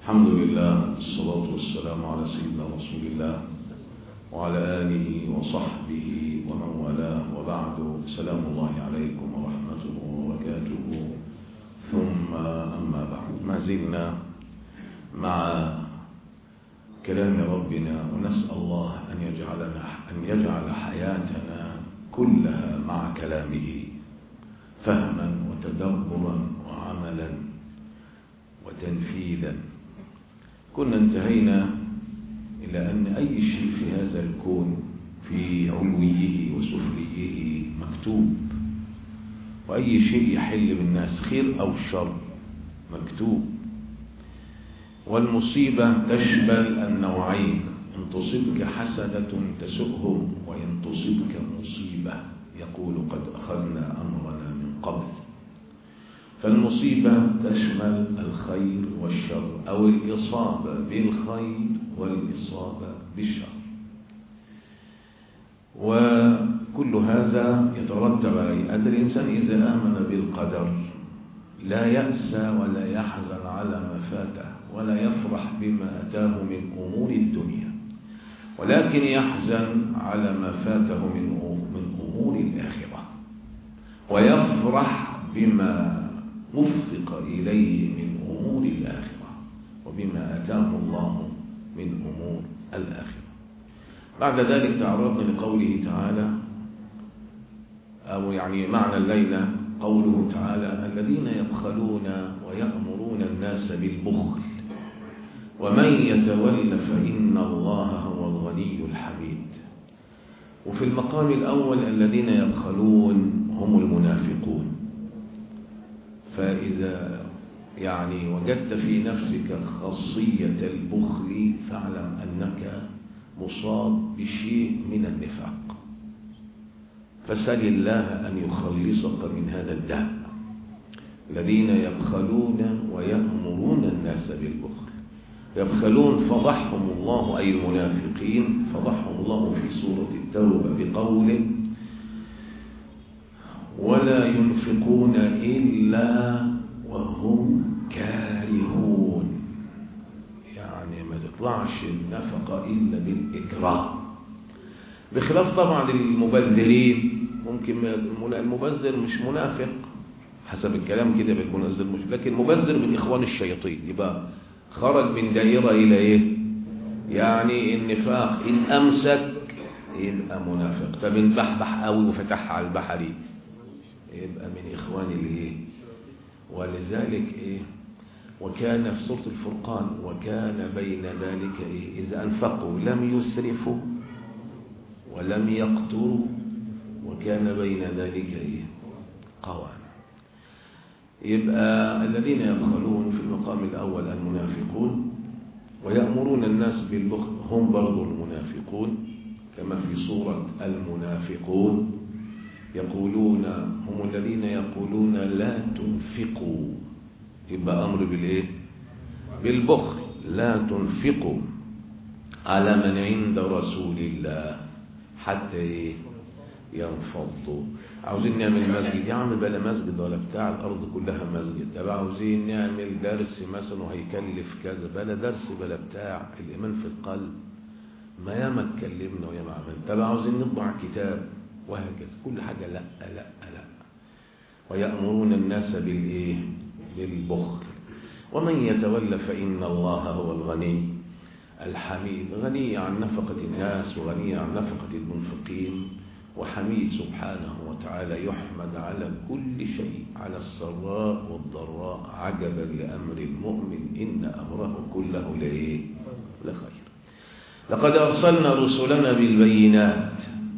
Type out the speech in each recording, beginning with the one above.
الحمد لله الصلاة والسلام على سيدنا رسول الله وعلى آله وصحبه ومن والاه وبعد سلام الله عليكم ورحمته وبركاته ثم أما بعد ما زلنا مع كلام ربنا ونسأل الله أن يجعلنا أن يجعل حياتنا كلها مع كلامه فهما وتدبرا وعملا وتنفيذا كنا انتهينا إلى أن أي شيء في هذا الكون في علويه وسفليه مكتوب وأي شيء يحل بالناس خير أو شر مكتوب والمصيبة تشمل النوعين إن تصبك حسنة تسؤهم وإن تصبك مصيبة يقول قد أخذنا أمرنا من قبل فالمصيبة تشمل الخير والشر أو الإصابة بالخير والإصابة بالشر وكل هذا يترتب عليه أن الإنسان إذا آمن بالقدر لا يأسى ولا يحزن على ما فاته ولا يفرح بما أتاه من أمور الدنيا ولكن يحزن على ما فاته من من أمور الآخرة ويفرح بما وفق إليه من أمور الآخرة وبما أتاه الله من أمور الآخرة بعد ذلك تعرضنا لقوله تعالى أو يعني معنى الليلة قوله تعالى الذين يبخلون ويأمرون الناس بالبخل ومن يتول فإن الله هو الغني الحميد وفي المقام الأول الذين يبخلون هم المنافقون فإذا يعني وجدت في نفسك خاصية البخل فاعلم أنك مصاب بشيء من النفاق فسل الله أن يخلصك من هذا الداء الذين يبخلون ويأمرون الناس بالبخل يبخلون فضحهم الله أي المنافقين فضحهم الله في سورة التوبة بقوله ولا ينفقون إلا وهم كارهون يعني ما تطلعش النفقة إلا بالإكراه بخلاف طبعا المبذرين ممكن المبذر مش منافق حسب الكلام كده بالمنزل مش لكن مبذر من إخوان الشياطين يبقى خرج من دائرة إلى إيه يعني النفاق إن أمسك يبقى منافق طب إن بحبح قوي وفتح على البحري يبقى من إخوان الإيه ولذلك إيه وكان في سورة الفرقان وكان بين ذلك إيه إذا أنفقوا لم يسرفوا ولم يقتروا وكان بين ذلك إيه قوام يبقى الذين يبخلون في المقام الأول المنافقون ويأمرون الناس بالبخل هم برضو المنافقون كما في سورة المنافقون يقولون هم الذين يقولون لا تنفقوا يبقى أمر بالإيه بالبخل لا تنفقوا على من عند رسول الله حتى إيه ينفضوا عاوزين نعمل مسجد يا عم بلا مسجد ولا بتاع الأرض كلها مسجد طب عاوزين نعمل درس مثلا وهيكلف كذا بلا درس بلا بتاع الإيمان في القلب ما ياما اتكلمنا وياما عملنا طب عاوزين نطبع كتاب وهكذا كل حاجة لا لا لا ويأمرون الناس بالإيه بالبخل ومن يتولى فإن الله هو الغني الحميد غني عن نفقة الناس وغني عن نفقة المنفقين وحميد سبحانه وتعالى يحمد على كل شيء على السراء والضراء عجبا لأمر المؤمن إن أمره كله لإيه لخير لقد أرسلنا رسلنا بالبينات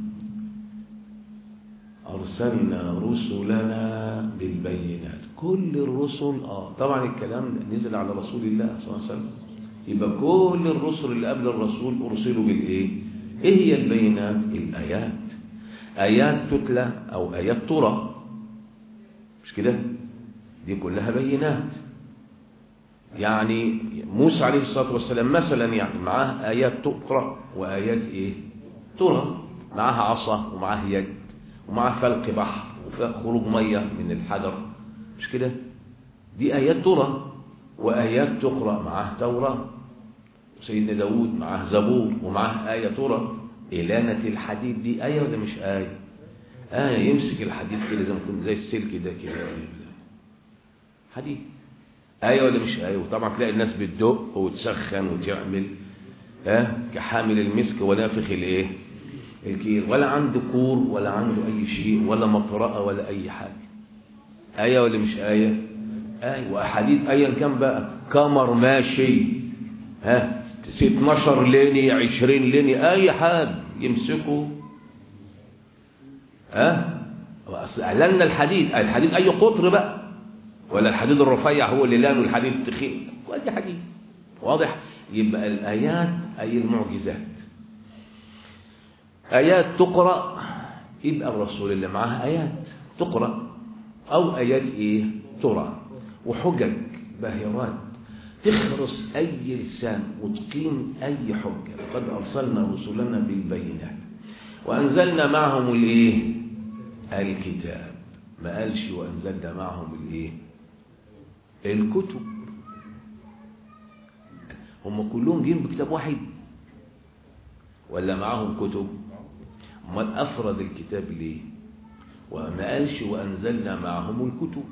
أرسلنا رسلنا بالبينات كل الرسل آه طبعا الكلام نزل على رسول الله صلى الله عليه وسلم يبقى كل الرسل اللي قبل الرسول أرسلوا بالإيه إيه هي البينات الآيات آيات تتلى أو آيات ترى مش كده دي كلها بينات يعني موسى عليه الصلاة والسلام مثلا يعني معاه آيات تقرأ وآيات إيه ترى معاها عصا ومعاه يد ومعاه فلق بحر وخروج مية من الحجر مش كده دي آيات ترى وآيات تقرأ معاه توراة سيدنا داود معاه زبور ومعاه آية ترى إلانة الحديد دي آية ولا مش آية آية يمسك الحديد كده زي ما يكون زي السلك ده كده حديد آية ولا مش آية وطبعا تلاقي الناس بتدق وتسخن وتعمل ها كحامل المسك ونافخ الايه الكير ولا عنده كور ولا عنده أي شيء ولا مطرقة ولا أي حاجة آية ولا مش آية آية وأحاديث أيا كان بقى كمر ماشي ها 12 ليني 20 ليني أي حاجة يمسكه ها أعلنا الحديد الحديد أي قطر بقى ولا الحديد الرفيع هو اللي لانه الحديد التخين وأي حديد واضح يبقى الآيات أي المعجزات آيات تقرأ يبقى الرسول اللي معاه آيات تقرأ أو آيات إيه ترى وحجج باهرات تخرس أي لسان وتقيم أي حجة لقد أرسلنا رسلنا بالبينات وأنزلنا معهم الإيه الكتاب ما قالش وأنزلنا معهم الإيه الكتب هم كلهم جايين بكتاب واحد ولا معاهم كتب امال افرد الكتاب ليه وما قالش وانزلنا معهم الكتب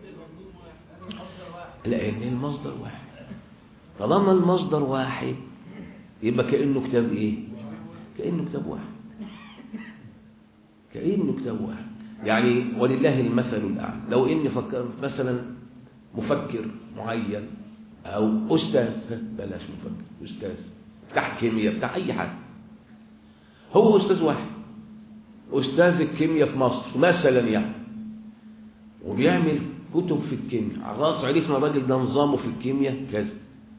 لان المصدر واحد طالما المصدر واحد يبقى كانه كتاب ايه كانه كتاب واحد كانه كتاب واحد يعني ولله المثل الاعلى لو اني فكر مثلا مفكر معين او استاذ بلاش مفكر استاذ بتاع كيمياء بتاع اي حاجه هو استاذ واحد استاذ الكيمياء في مصر مثلا يعني وبيعمل كتب في الكيمياء خلاص عرفنا الراجل ده نظامه في الكيمياء كذا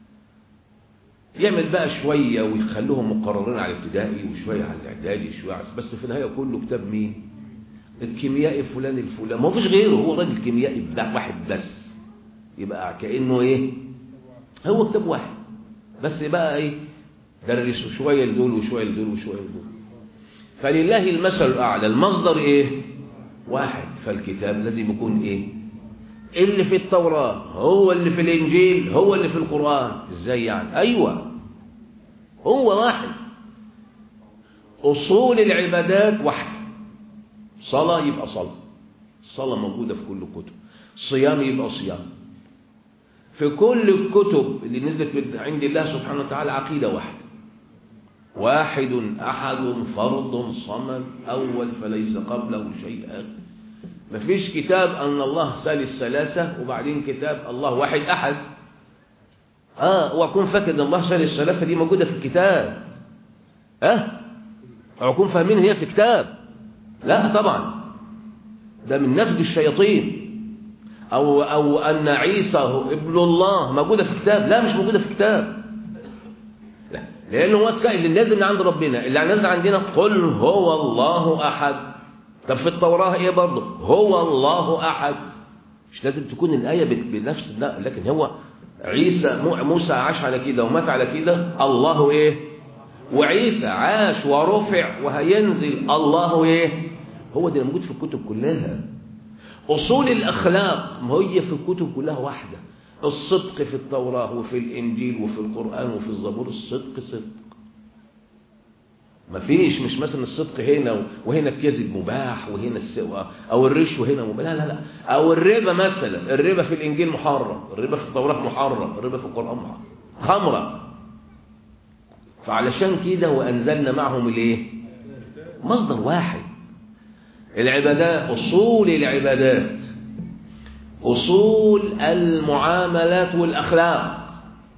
يعمل بقى شويه ويخلوهم مقررين على الابتدائي وشويه على الاعدادي شويه بس في النهايه كله كتاب مين الكيميائي فلان الفلان ما فيش غيره هو راجل كيميائي واحد بس يبقى كانه ايه هو كتاب واحد بس بقى ايه درسوا شويه لدول وشويه لدول وشويه لدول فلله المثل الاعلى المصدر ايه واحد فالكتاب لازم يكون ايه اللي في التوراة هو اللي في الانجيل هو اللي في القرآن ازاي يعني ايوه هو واحد اصول العبادات واحده صلاة يبقى صلاة الصلاة موجودة في كل الكتب صيام يبقى صيام في كل الكتب اللي نزلت عند الله سبحانه وتعالى عقيدة واحدة واحد أحد فرد صمد أول فليس قبله شيء آخر مفيش كتاب أن الله ثالث ثلاثة وبعدين كتاب الله واحد أحد آه وأكون فاكر أن الله ثالث ثلاثة دي موجودة في الكتاب آه أو أكون فاهمين هي في كتاب لا طبعا ده من نسج الشياطين أو, أو أن عيسى ابن الله موجودة في كتاب لا مش موجودة في كتاب لا لأنه هو اللي نازل من عند ربنا اللي نازل عندنا قل هو الله أحد طب في التوراة إيه برضه هو الله أحد مش لازم تكون الآية بنفس ده لكن هو عيسى موسى عاش على كده ومات على كده الله إيه وعيسى عاش ورفع وهينزل الله إيه هو ده موجود في الكتب كلها أصول الأخلاق ما هي في الكتب كلها واحدة الصدق في التوراة وفي الإنجيل وفي القرآن وفي الزبور الصدق صدق ما فيش مش مثلا الصدق هنا وهنا الكذب مباح وهنا السوء أو الرشوة هنا مباح لا لا لا أو الربا مثلا الربا في الإنجيل محرم الربا في التوراة محرم الربا في القرآن محرم خمرة فعلشان كده وأنزلنا معهم الايه مصدر واحد العبادات أصول العبادات أصول المعاملات والأخلاق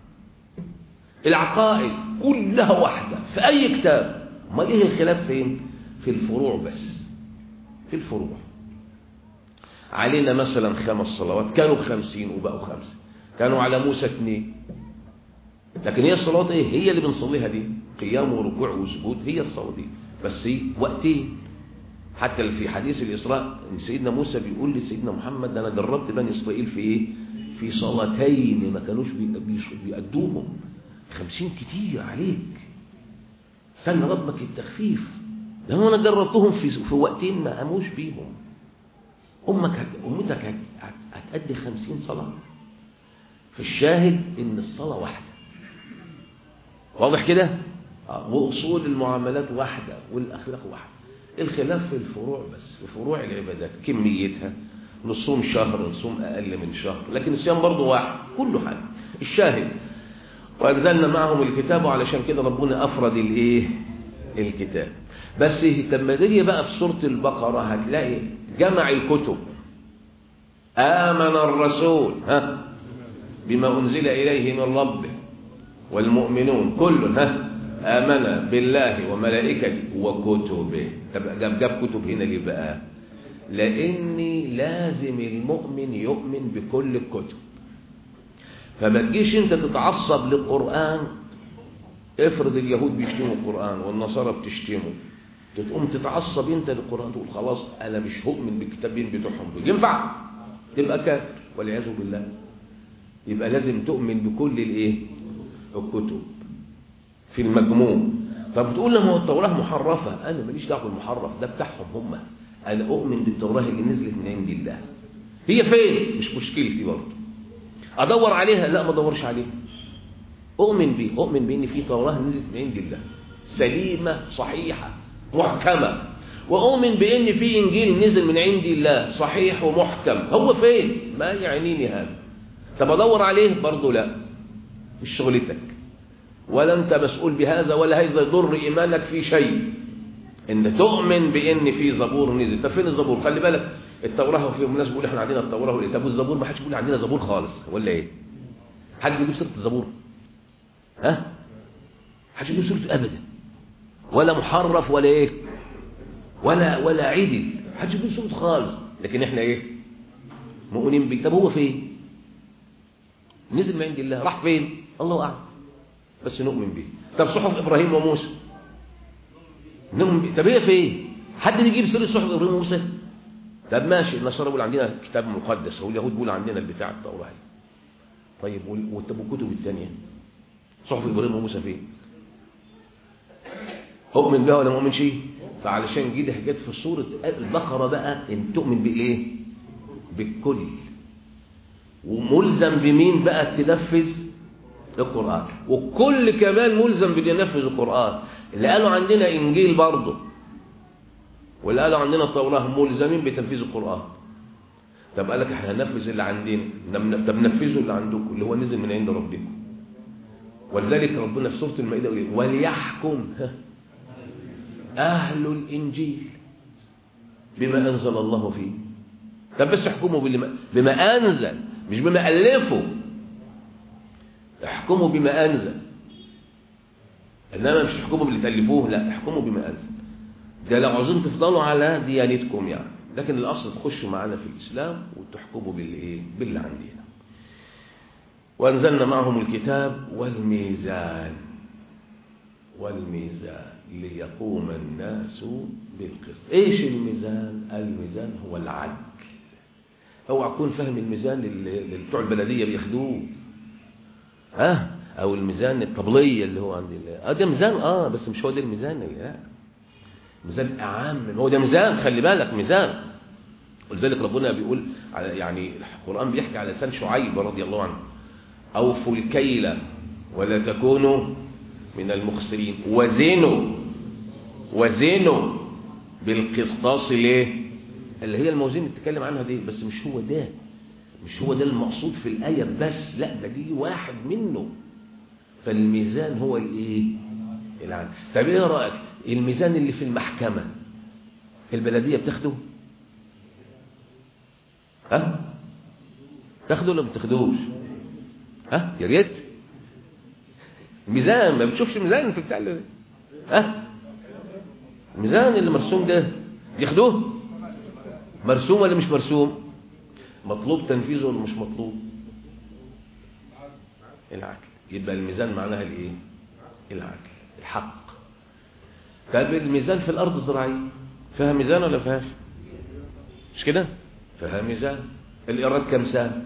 العقائد كلها واحدة في أي كتاب ما إيه الخلاف فين في الفروع بس في الفروع علينا مثلا خمس صلوات كانوا خمسين وبقوا خمسة كانوا على موسى اثنين لكن هي الصلاة ايه هي اللي بنصليها دي قيام وركوع وسجود هي الصلاة دي بس هي وقتين حتى في حديث الإسراء سيدنا موسى بيقول لسيدنا محمد أنا جربت بني إسرائيل في إيه في صلاتين ما كانوش بيأدوهم خمسين كتير عليك سن ربك التخفيف لأنه أنا جربتهم في, في وقتين ما قاموش بيهم أمك هت... أمتك هت... هتأدي خمسين صلاة فالشاهد ان الصلاة واحدة واضح كده وأصول المعاملات واحدة والأخلاق واحدة الخلاف في الفروع بس في فروع العبادات كميتها نصوم شهر نصوم أقل من شهر لكن الصيام برضه واحد كله حاجة الشاهد وأنزلنا معهم الكتاب علشان كده ربنا أفرد الإيه الكتاب بس لما تيجي بقى في سورة البقرة هتلاقي جمع الكتب آمن الرسول ها بما أنزل إليه من ربه والمؤمنون كل ها آمن بالله وملائكته وكتبه طب جاب جاب كتب هنا ليه بقى لأني لازم المؤمن يؤمن بكل الكتب فما تجيش انت تتعصب للقرآن افرض اليهود بيشتموا القرآن والنصارى بتشتمه تقوم تتعصب انت للقرآن تقول خلاص انا مش هؤمن بالكتابين بتوعهم دول ينفع تبقى كافر والعياذ بالله يبقى لازم تؤمن بكل الايه الكتب في المجموع طب تقول لما التوراة محرفة انا ماليش دعوه بالمحرف ده بتاعهم هم انا اؤمن بالتوراة اللي نزلت من عند الله هي فين مش مشكلتي برضه ادور عليها لا ما ادورش عليها اؤمن بيه اؤمن بان في توراة نزلت من عند الله سليمة صحيحة محكمة وأؤمن بأن في إنجيل نزل من عند الله صحيح ومحكم هو فين؟ ما يعنيني هذا طب أدور عليه؟ برضه لا مش شغلتك ولا أنت مسؤول بهذا ولا هذا يضر إيمانك في شيء إن تؤمن بأن في زبور نزل طب فين الزبور؟ خلي بالك التوراة في الناس بيقول احنا عندنا التوراة طب والزبور ما حدش بيقول عندنا زبور خالص ولا ايه؟ حد بيجيب سيرة الزبور؟ ها؟ حدش بيجيب سيرته أبدا ولا محرف ولا ايه؟ ولا ولا عدل حدش بيقول صوت خالص لكن احنا ايه مؤمنين بيه طب هو فين نزل من عند الله راح فين الله اعلم بس نؤمن به طب صحف ابراهيم وموسى نؤمن به طب هي فين حد يجيب سيره صحف ابراهيم وموسى طب ماشي النصارى بيقول عندنا كتاب مقدس واليهود بيقول عندنا البتاع التوراه طيب طب والكتب الثانيه صحف ابراهيم وموسى فين اؤمن بها ولا ما اؤمنش فعلشان كده جت في سورة البقرة بقى ان تؤمن بالايه بالكل وملزم بمين بقى تنفذ القرآن والكل كمان ملزم بينفذ القرآن اللي قالوا عندنا انجيل برضه واللي قالوا عندنا التوراة ملزمين بتنفيذ القرآن طب قال لك احنا هننفذ اللي عندنا طب نفذوا اللي عندكم اللي هو نزل من عند ربكم ولذلك ربنا في سورة المائدة يقول وليحكم أهل الإنجيل بما أنزل الله فيه طب بس احكموا بما, بما أنزل مش بما ألفوا احكموا بما أنزل إنما مش احكموا باللي تألفوه لا احكموا بما أنزل ده لو عاوزين تفضلوا على ديانتكم يعني لكن الأصل تخشوا معانا في الإسلام وتحكموا بالإيه باللي عندنا وأنزلنا معهم الكتاب والميزان والميزان ليقوم الناس بالقسط ايش الميزان الميزان هو العدل اوعى تكون فاهم الميزان اللي بتوع البلديه بياخدوه ها او الميزان الطبليه اللي هو عند اه ده ميزان اه بس مش هو ده الميزان لا ميزان اعام هو ده ميزان خلي بالك ميزان ولذلك ربنا بيقول على يعني القران بيحكي على لسان شعيب رضي الله عنه اوفوا الكيل ولا تكونوا من المخسرين وزنوا وزنوا بالقسطاس ليه اللي هي الموازين اللي بتتكلم عنها دي بس مش هو ده مش هو ده المقصود في الآية بس لا ده دي واحد منه فالميزان هو الايه العدل طب ايه رأيك الميزان اللي في المحكمة البلدية بتاخده ها تاخده ولا ما بتاخدوش ها يا ريت ميزان ما بتشوفش ميزان في بتاع ها أه؟ الميزان اللي مرسوم ده ياخدوه مرسوم ولا مش مرسوم مطلوب تنفيذه ولا مش مطلوب العدل يبقى الميزان معناها الايه العدل الحق طيب الميزان في الارض الزراعيه فيها ميزان ولا فيهاش مش كده فيها ميزان الايراد كام ساعه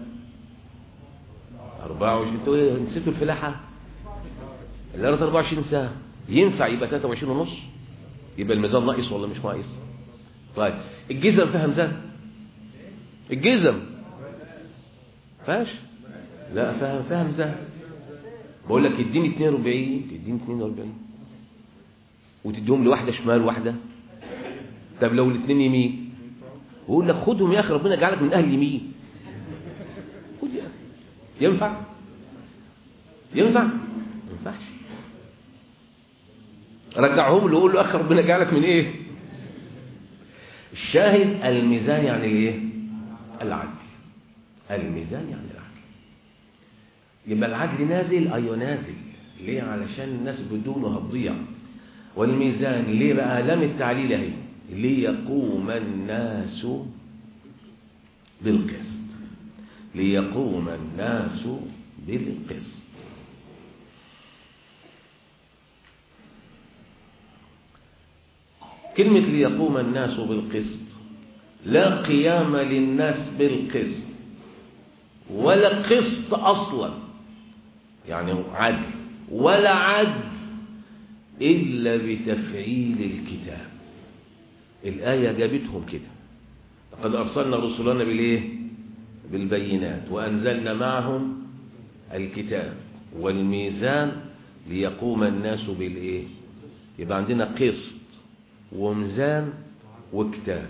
24 انتوا ايه نسيتوا الفلاحه الارض 24 ساعه ينفع يبقى 23 ونص يبقى الميزان ناقص ولا مش ناقص طيب الجزم فيها ميزان الجزم فاش لا فاهم فاهم ازاي بقول لك اديني 42 تديني 42 وتديهم لواحده شمال واحده طب لو الاثنين يمين بقول لك خدهم يا اخي ربنا جعلك من اهل اليمين خد يا اخي ينفع ينفع ما ينفعش رجعهم له وقول له اخي ربنا جعلك من ايه الشاهد الميزان يعني ايه العدل الميزان يعني العدل يبقى العدل نازل ايوه نازل ليه علشان الناس بدونه هتضيع والميزان ليه بقى لم التعليل اهي ليقوم الناس بالقسط ليقوم الناس بالقسط كلمة ليقوم الناس بالقسط لا قيام للناس بالقسط ولا قسط أصلا يعني عدل ولا عدل إلا بتفعيل الكتاب الآية جابتهم كده لقد أرسلنا رسلنا بالإيه؟ بالبينات وأنزلنا معهم الكتاب والميزان ليقوم الناس بالإيه؟ يبقى عندنا قسط وميزان وكتاب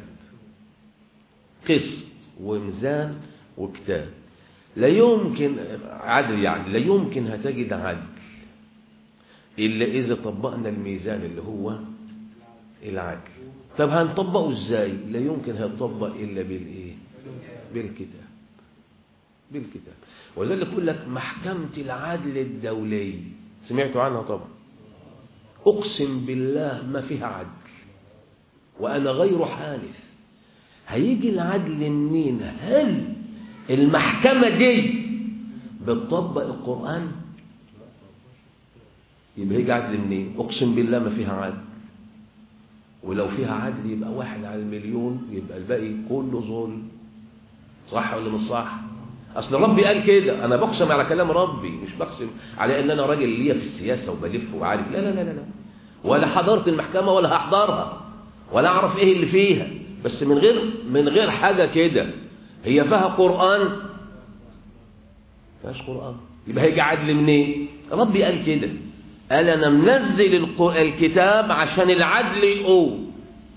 قسط وميزان وكتاب لا يمكن عدل يعني لا يمكن هتجد عدل إلا إذا طبقنا الميزان اللي هو العدل طب هنطبقه ازاي لا يمكن هيطبق إلا بالإيه بالكتاب بالكتاب وذلك يقول لك محكمة العدل الدولي سمعتوا عنها طبعا أقسم بالله ما فيها عدل وأنا غير حالف هيجي العدل منين هل المحكمة دي بتطبق القرآن يبقى هيجي عدل منين أقسم بالله ما فيها عدل ولو فيها عدل يبقى واحد على المليون يبقى الباقي كله ظلم صح ولا مش صح اصل ربي قال كده انا بقسم على كلام ربي مش بقسم على ان انا راجل ليا في السياسه وبلف وعارف لا لا لا لا ولا حضرت المحكمه ولا هحضرها ولا اعرف ايه اللي فيها بس من غير من غير حاجه كده هي فيها قران فيهاش قران يبقى هيجي عدل منين ربي قال كده قال انا منزل الكتاب عشان العدل يقوم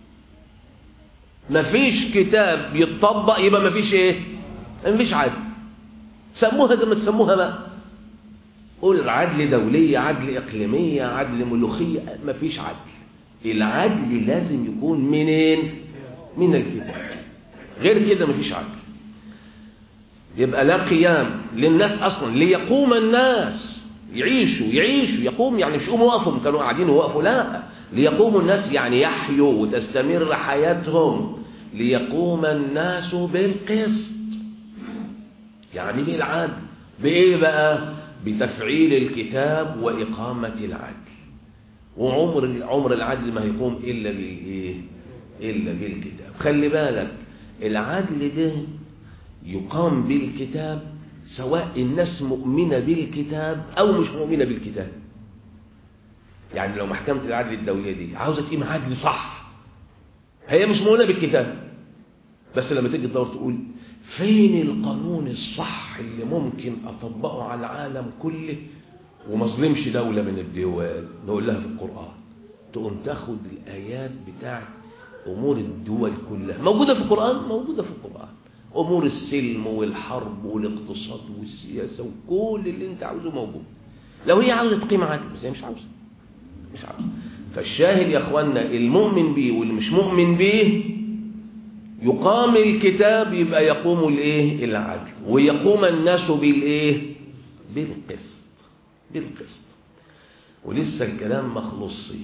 مفيش كتاب يتطبق يبقى مفيش ايه مفيش عدل سموها زي ما تسموها بقى قول عدل دولية عدل إقليمية عدل ملوخية مفيش عدل العدل لازم يكون منين من الكتاب غير كده مفيش عدل يبقى لا قيام للناس أصلا ليقوم الناس يعيشوا يعيشوا يقوم يعني مش يقوموا وقفهم كانوا قاعدين وقفوا لا ليقوموا الناس يعني يحيوا وتستمر حياتهم ليقوم الناس بالقسط يعني بالعدل بإيه بقى بتفعيل الكتاب وإقامة العدل وعمر عمر العدل ما هيقوم إلا بالإيه إلا بالكتاب خلي بالك العدل ده يقام بالكتاب سواء الناس مؤمنة بالكتاب أو مش مؤمنة بالكتاب يعني لو محكمة العدل الدولية دي عاوزة تقيم عدل صح هي مش مؤمنة بالكتاب بس لما تيجي تدور تقول فين القانون الصح اللي ممكن أطبقه على العالم كله وما ظلمش دولة من الدول نقول لها في القرآن تقوم تاخد الآيات بتاعت أمور الدول كلها موجودة في القرآن موجودة في القرآن أمور السلم والحرب والاقتصاد والسياسة وكل اللي انت عاوزه موجود لو هي عاوزة تقيم عدل بس هي مش عاوزة مش عاوزة فالشاهد يا اخوانا المؤمن بيه واللي مش مؤمن بيه يقام الكتاب يبقى يقوم الايه العدل ويقوم الناس بالايه بالقسط بالقسط ولسه الكلام مخلصي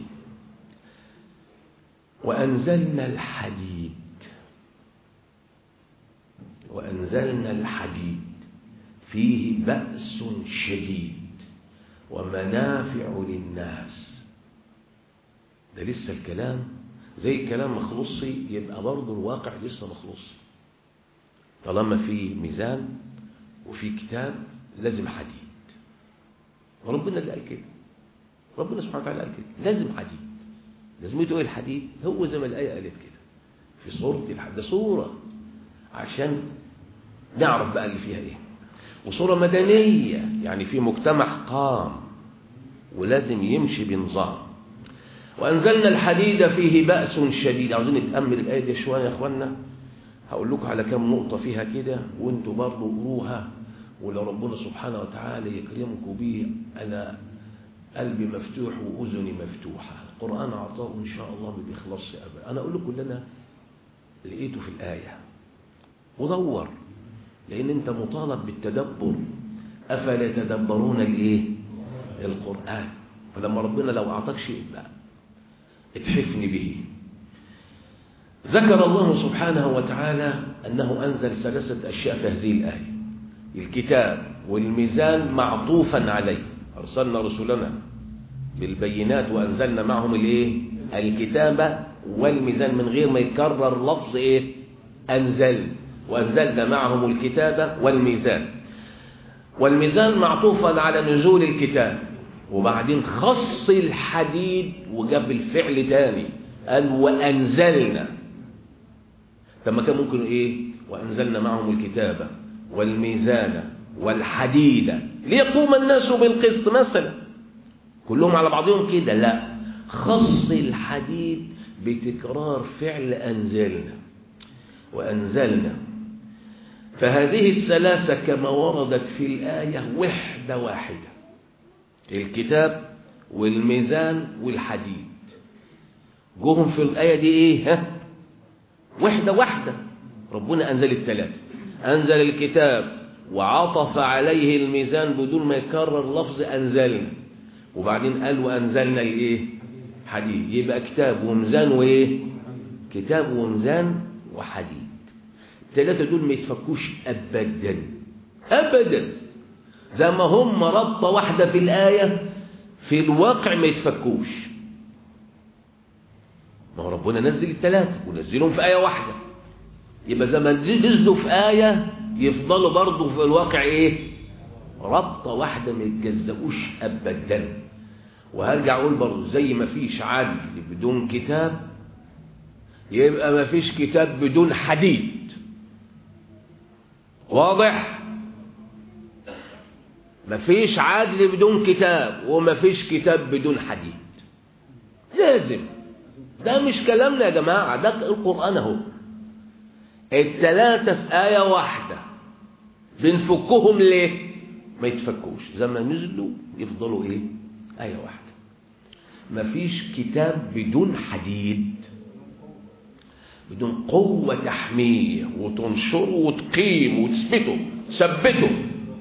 وأنزلنا الحديد وأنزلنا الحديد فيه بأس شديد ومنافع للناس ده لسه الكلام زي الكلام مخلصي يبقى برضه الواقع لسه مخلصي طالما في ميزان وفي كتاب لازم حديد وربنا اللي قال كده ربنا سبحانه وتعالى قال كده لازم حديد لازمته ايه الحديد هو زي ما الايه قالت كده في سوره الحديد ده سوره عشان نعرف بقى اللي فيها ايه وصورة مدنية يعني في مجتمع قام ولازم يمشي بنظام وأنزلنا الحديد فيه بأس شديد عاوزين نتأمل الآية دي شوية يا أخوانا هقول لكم على كام نقطة فيها كده وانتوا برضه قروها ولو ربنا سبحانه وتعالى يكرمكم بيه أنا قلبي مفتوح وأذني مفتوحة القرآن عطاء إن شاء الله ما بيخلصش أبدا أنا أقول لكم اللي أنا لقيته في الآية ودور لأن أنت مطالب بالتدبر أفلا يتدبرون الإيه؟ القرآن فلما ربنا لو أعطاك شيء بقى اتحفني به ذكر الله سبحانه وتعالى أنه أنزل ثلاثة أشياء في هذه الآية الكتاب والميزان معطوفا عليه أرسلنا رسلنا بالبينات وأنزلنا معهم الإيه؟ الكتاب والميزان من غير ما يكرر لفظ إيه؟ أنزل وأنزلنا معهم الكتاب والميزان والميزان معطوفا على نزول الكتاب وبعدين خص الحديد وجاب الفعل تاني قال وأنزلنا طب ما كان ممكن ايه وأنزلنا معهم الكتاب والميزان والحديد ليقوم الناس بالقسط مثلا كلهم على بعضهم كده لا خص الحديد بتكرار فعل أنزلنا وأنزلنا فهذه الثلاثة كما وردت في الآية وحدة واحدة الكتاب والميزان والحديد جوهم في الآية دي إيه ها وحدة واحدة ربنا أنزل الثلاثة أنزل الكتاب وعطف عليه الميزان بدون ما يكرر لفظ أنزلنا وبعدين قال وأنزلنا الإيه حديد يبقى كتاب وميزان وإيه كتاب وميزان وحديد الثلاثة دول ما يتفكوش أبدا أبدا زي ما هم ربطة واحدة في الآية في الواقع ما يتفكوش ما هو ربنا نزل الثلاثة ونزلهم في آية واحدة يبقى زي ما نزلوا في آية يفضلوا برضه في الواقع إيه ربطة واحدة ما يتجزأوش أبدا وهرجع أقول برضه زي ما فيش عدل بدون كتاب يبقى ما فيش كتاب بدون حديد واضح مفيش عدل بدون كتاب ومفيش كتاب بدون حديد لازم ده مش كلامنا يا جماعة ده القرآن اهو التلاتة في آية واحدة بنفكهم ليه ما يتفكوش زي ما نزلوا يفضلوا ايه آية واحدة مفيش كتاب بدون حديد بدون قوة تحميه وتنشره وتقيم وتثبته تثبته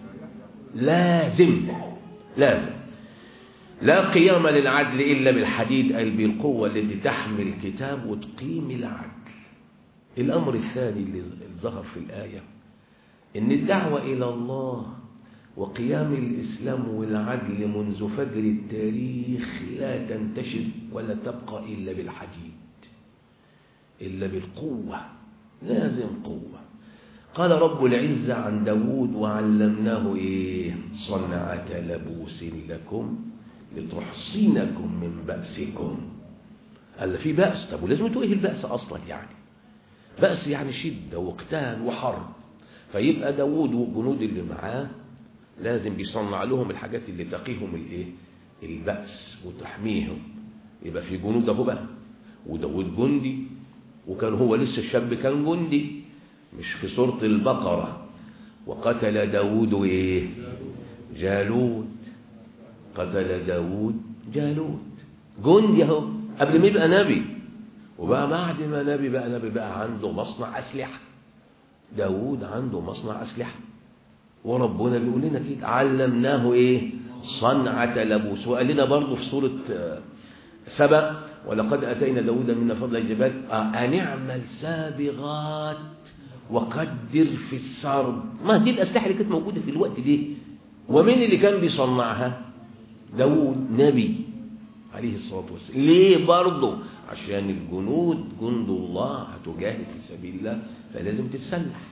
لازم لازم لا قيام للعدل إلا بالحديد أي بالقوة التي تحمل الكتاب وتقيم العدل الأمر الثاني اللي ظهر في الآية إن الدعوة إلى الله وقيام الإسلام والعدل منذ فجر التاريخ لا تنتشر ولا تبقى إلا بالحديد إلا بالقوة لازم قوة قال رب العزة عن داود وعلمناه إيه صنعة لبوس لكم لتحصينكم من بأسكم قال في بأس طب ولازم إيه البأس أصلا يعني بأس يعني شدة وقتال وحرب فيبقى داود والجنود اللي معاه لازم بيصنع لهم الحاجات اللي تقيهم الايه البأس وتحميهم يبقى في جنود اهو بقى وداود جندي وكان هو لسه الشاب كان جندي مش في سورة البقرة وقتل داود ايه جالوت قتل داود جالوت جندي اهو قبل ما يبقى نبي وبقى بعد ما نبي بقى نبي بقى عنده مصنع أسلحة داود عنده مصنع أسلحة وربنا بيقول لنا كده علمناه ايه صنعة لبوس وقال لنا برضه في سورة سبأ ولقد أتينا داود منا فضل الجبال أن اعمل سابغات وقدر في السرد ما دي الأسلحة اللي كانت موجودة في الوقت ده ومين اللي كان بيصنعها داود نبي عليه الصلاة والسلام ليه برضه عشان الجنود جند الله هتجاهد في سبيل الله فلازم تتسلح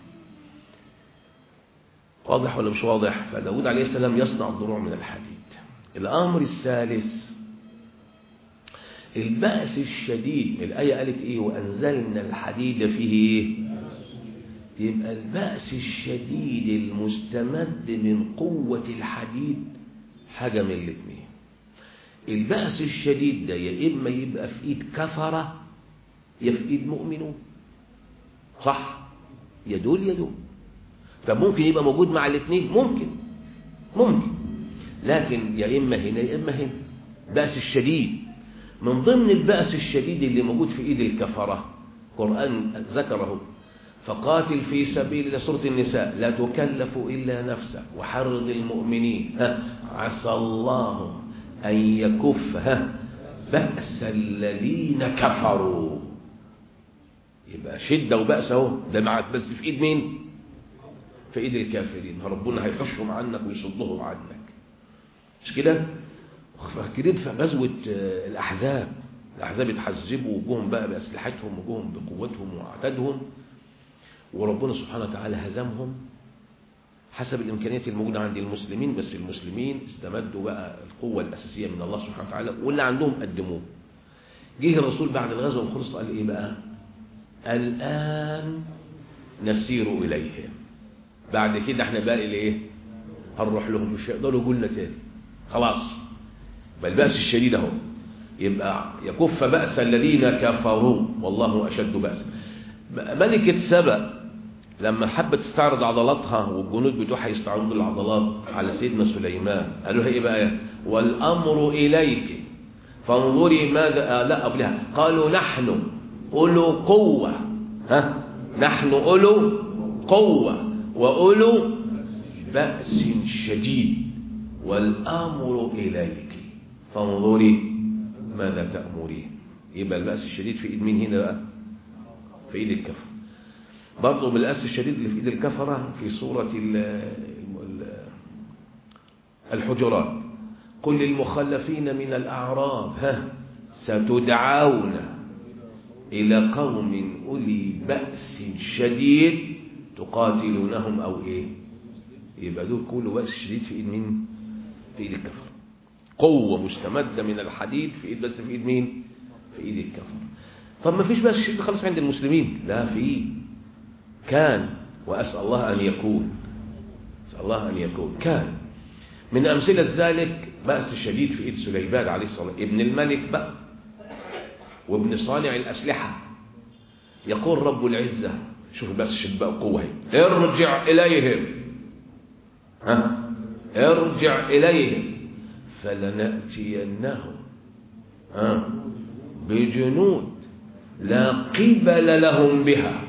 واضح ولا مش واضح فداود عليه السلام يصنع الضروع من الحديد الأمر الثالث البأس الشديد الآية قالت إيه وأنزلنا الحديد فيه إيه يبقى البأس الشديد المستمد من قوة الحديد حاجة من الاثنين البأس الشديد ده يا إما يبقى في إيد كفرة يا في إيد مؤمنون صح يا دول يا دول طب ممكن يبقى موجود مع الاثنين ممكن ممكن لكن يا إما هنا يا إما هنا بأس الشديد من ضمن البأس الشديد اللي موجود في إيد الكفرة القرآن ذكره فقاتل في سبيل الله سورة النساء لا تكلف إلا نفسك وحرض المؤمنين ها عسى الله أن يكف ها بأس الذين كفروا يبقى شدة وبأس اهو ده مع بس في إيد مين في إيد الكافرين ربنا هيحشهم عنك ويصدهم عنك مش كده فاكرين في غزوة الأحزاب الأحزاب اتحزبوا وجوهم بقى بأسلحتهم وجوهم بقوتهم وعددهم وربنا سبحانه وتعالى هزمهم حسب الإمكانيات الموجودة عند المسلمين بس المسلمين استمدوا بقى القوة الأساسية من الله سبحانه وتعالى واللي عندهم قدموه جه الرسول بعد الغزوة وخلص قال إيه بقى الآن نسير إليهم بعد كده احنا بقى إيه هنروح لهم مش هيقدروا يقولنا تاني خلاص بل بأس الشديد اهو يبقى يكف بأس الذين كفروا والله أشد بأس ملكة سبأ لما حبت تستعرض عضلاتها والجنود بتوعها يستعرضوا العضلات على سيدنا سليمان قالوا لها ايه بقى والأمر إليك فانظري ماذا آه لا قبلها قالوا نحن أولو قوة ها نحن أولو قوة وأولو بأس شديد والأمر إليك فانظري ماذا تأمرين يبقى البأس الشديد في إيد مين هنا بقى في إيد الكفر برضه بالأس الشديد اللي في إيد الكفرة في سورة الحجرات قل للمخلفين من الأعراب ها ستدعون إلى قوم أولي بأس شديد تقاتلونهم أو إيه يبقى دول كله بأس شديد في إيد مين في إيد الكفر قوة مستمدة من الحديد في إيد بس في إيد مين في إيد الكفر طب ما فيش بس شديد خالص عند المسلمين لا في كان وأسأل الله أن يكون أسأل الله أن يكون كان من أمثلة ذلك بأس الشديد في إيد سليمان عليه الصلاة ابن الملك بقى وابن صانع الأسلحة يقول رب العزة شوف بس الشديد بقى قوة ارجع إليهم ها ارجع إليهم فلنأتينهم ها بجنود لا قبل لهم بها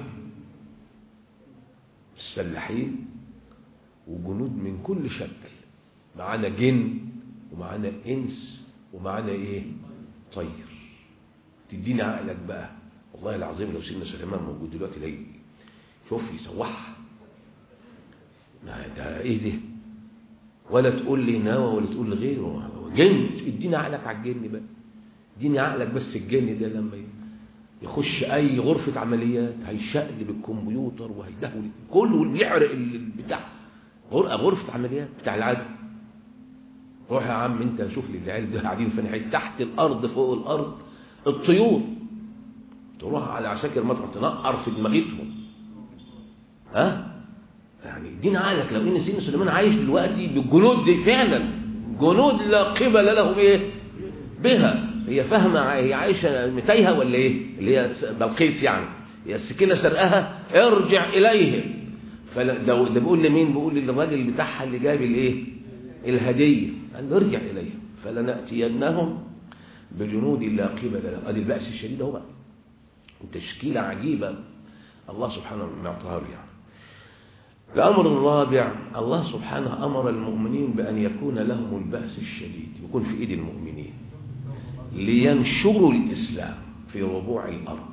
مسلحين وجنود من كل شكل معانا جن ومعانا انس ومعانا ايه طير تدينا عقلك بقى والله العظيم لو سيدنا سليمان موجود دلوقتي لاقي شوف يسوحها ما ده ايه ده ولا تقول لي نوى ولا تقول لغيره جن ادينا عقلك على الجن بقى اديني عقلك بس الجن ده لما يخش اي غرفة عمليات هيشقلب الكمبيوتر وهيدهول كله بيحرق البتاع غرفة عمليات بتاع العدل روح يا عم انت شوف لي العيال دول قاعدين فين تحت الارض فوق الارض الطيور تروح على عساكر مطرح تنقر في دماغتهم ها يعني دين عقلك لو ان سيدنا سليمان عايش دلوقتي بالجنود دي فعلا جنود لا قبل لهم ايه بها هي فاهمه هي عايشه متايهه ولا ايه اللي هي بلقيس يعني هي السكينه سرقها ارجع اليهم فده ده بيقول لمين بيقول للراجل بتاعها اللي جاب الايه الهديه قال له ارجع اليهم فلناتينهم بجنود لا قبل لهم ادي الباس الشديد اهو بقى تشكيله عجيبه الله سبحانه معطاها له يعني الأمر الرابع الله سبحانه أمر المؤمنين بأن يكون لهم البأس الشديد يكون في إيد المؤمنين لينشروا الإسلام في ربوع الأرض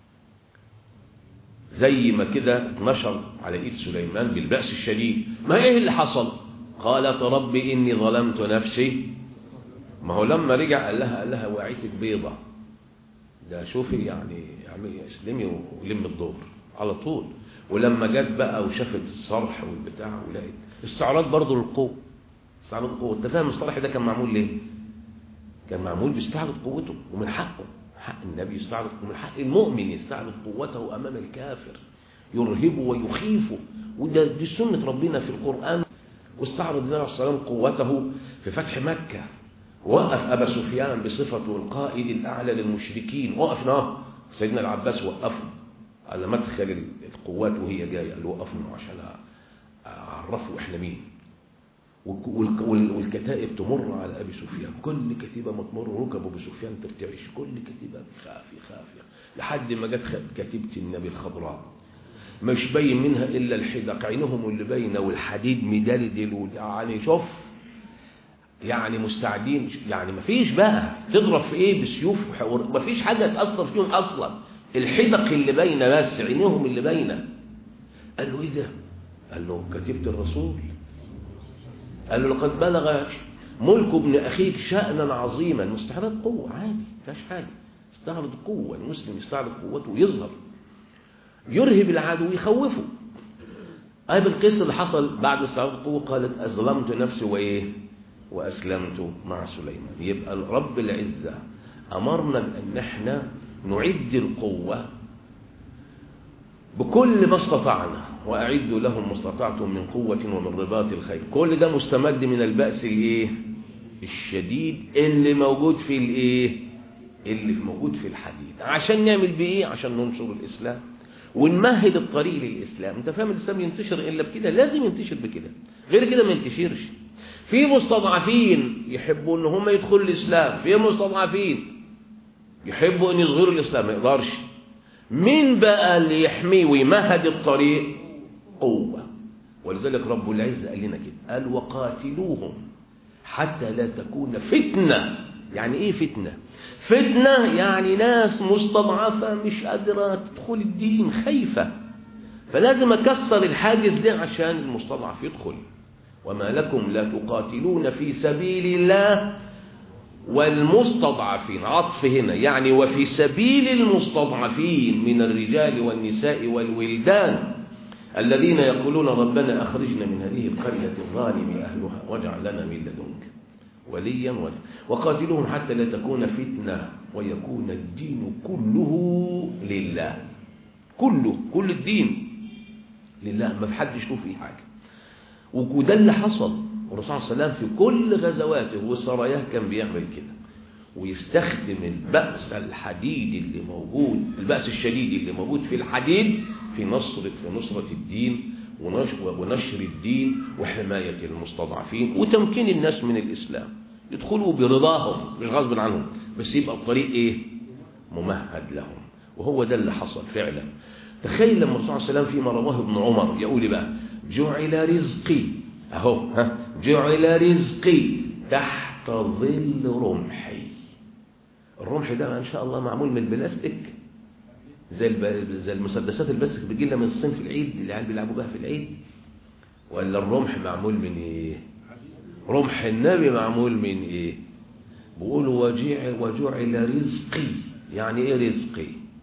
زي ما كده اتنشر على إيد سليمان بالبأس الشديد ما إيه اللي حصل قالت رب إني ظلمت نفسي ما هو لما رجع قال لها قال لها وعيتك بيضة ده شوفي يعني اعملي اسلمي ولم الدور على طول ولما جت بقى وشافت الصرح والبتاع ولقيت استعراض برضه للقوه استعراض القوه انت فاهم المصطلح ده كان معمول ليه كان معمول بيستعرض قوته ومن حقه حق النبي يستعرض ومن حق المؤمن يستعرض قوته امام الكافر يرهبه ويخيفه وده دي سنة ربنا في القرآن واستعرض النبي عليه الصلاة والسلام قوته في فتح مكة وقف أبا سفيان بصفته القائد الأعلى للمشركين وقفنا سيدنا العباس وقفه على مدخل القوات وهي جاية قال وقفنا عشان أعرفوا إحنا مين والكتائب تمر على أبي سفيان كل كتيبة ما تمر ركب أبو سفيان ترتعش كل كتيبة بخاف يخاف لحد ما جت كتيبة النبي الخضراء مش باين منها إلا الحدق عينهم اللي باينة والحديد مدلدل يعني شوف يعني مستعدين يعني مفيش بقى تضرب في ايه بسيوف مفيش حاجة تأثر فيهم أصلا الحدق اللي باينة بس عينهم اللي باينة قال له ايه ده قال له كتيبة الرسول قال له لقد بلغ ملك ابن أخيك شأنا عظيما مستعرض قوة عادي مفيهاش حاجة استعرض قوة المسلم يستعرض قوته ويظهر يرهب العدو ويخوفه أي بالقصة اللي حصل بعد استعراض القوة قالت أظلمت نفسي وإيه وأسلمت مع سليمان يبقى رب العزة أمرنا بأن احنا نعد القوة بكل ما استطعنا وأعدوا لهم ما استطعتم من قوة ومن رباط الخيل كل ده مستمد من البأس الايه الشديد اللي موجود في الايه اللي موجود في الحديد عشان نعمل بايه عشان ننشر الإسلام ونمهد الطريق للإسلام انت فاهم الإسلام ينتشر إلا بكده لازم ينتشر بكده غير كده ما ينتشرش في مستضعفين يحبوا ان هم يدخلوا الإسلام في مستضعفين يحبوا ان يظهروا الإسلام ما يقدرش مين بقى اللي يحميه ويمهد الطريق قوة ولذلك رب العزة قال لنا كده قال وقاتلوهم حتى لا تكون فتنة يعني ايه فتنة فتنة يعني ناس مستضعفة مش قادرة تدخل الدين خايفة فلازم أكسر الحاجز ده عشان المستضعف يدخل وما لكم لا تقاتلون في سبيل الله والمستضعفين عطف هنا يعني وفي سبيل المستضعفين من الرجال والنساء والولدان الذين يقولون ربنا أخرجنا من هذه القرية الظالم أهلها واجعل لنا من لدنك وليا ولا وقاتلوهم حتى لا تكون فتنة ويكون الدين كله لله كله كل الدين لله ما في حدش له فيه حاجة وده اللي حصل والرسول صلى الله عليه وسلم في كل غزواته وسراياه كان بيعمل كده ويستخدم البأس الحديد اللي موجود البأس الشديد اللي موجود في الحديد في نصر في نصرة الدين ونشر الدين وحماية المستضعفين وتمكين الناس من الإسلام يدخلوا برضاهم مش غصب عنهم بس يبقى الطريق ايه ممهد لهم وهو ده اللي حصل فعلا تخيل لما الرسول صلى الله عليه وسلم فيما رواه ابن عمر يقول بقى جعل رزقي اهو ها جعل رزقي تحت ظل رمحي الرمح ده ان شاء الله معمول من البلاستيك زي الب... زي المسدسات البلاستيك بتجي لنا من الصين في العيد اللي العيال بيلعبوا بها في العيد ولا الرمح معمول من ايه رمح النبي معمول من ايه بيقولوا وجعل وجعل رزقي يعني ايه رزقي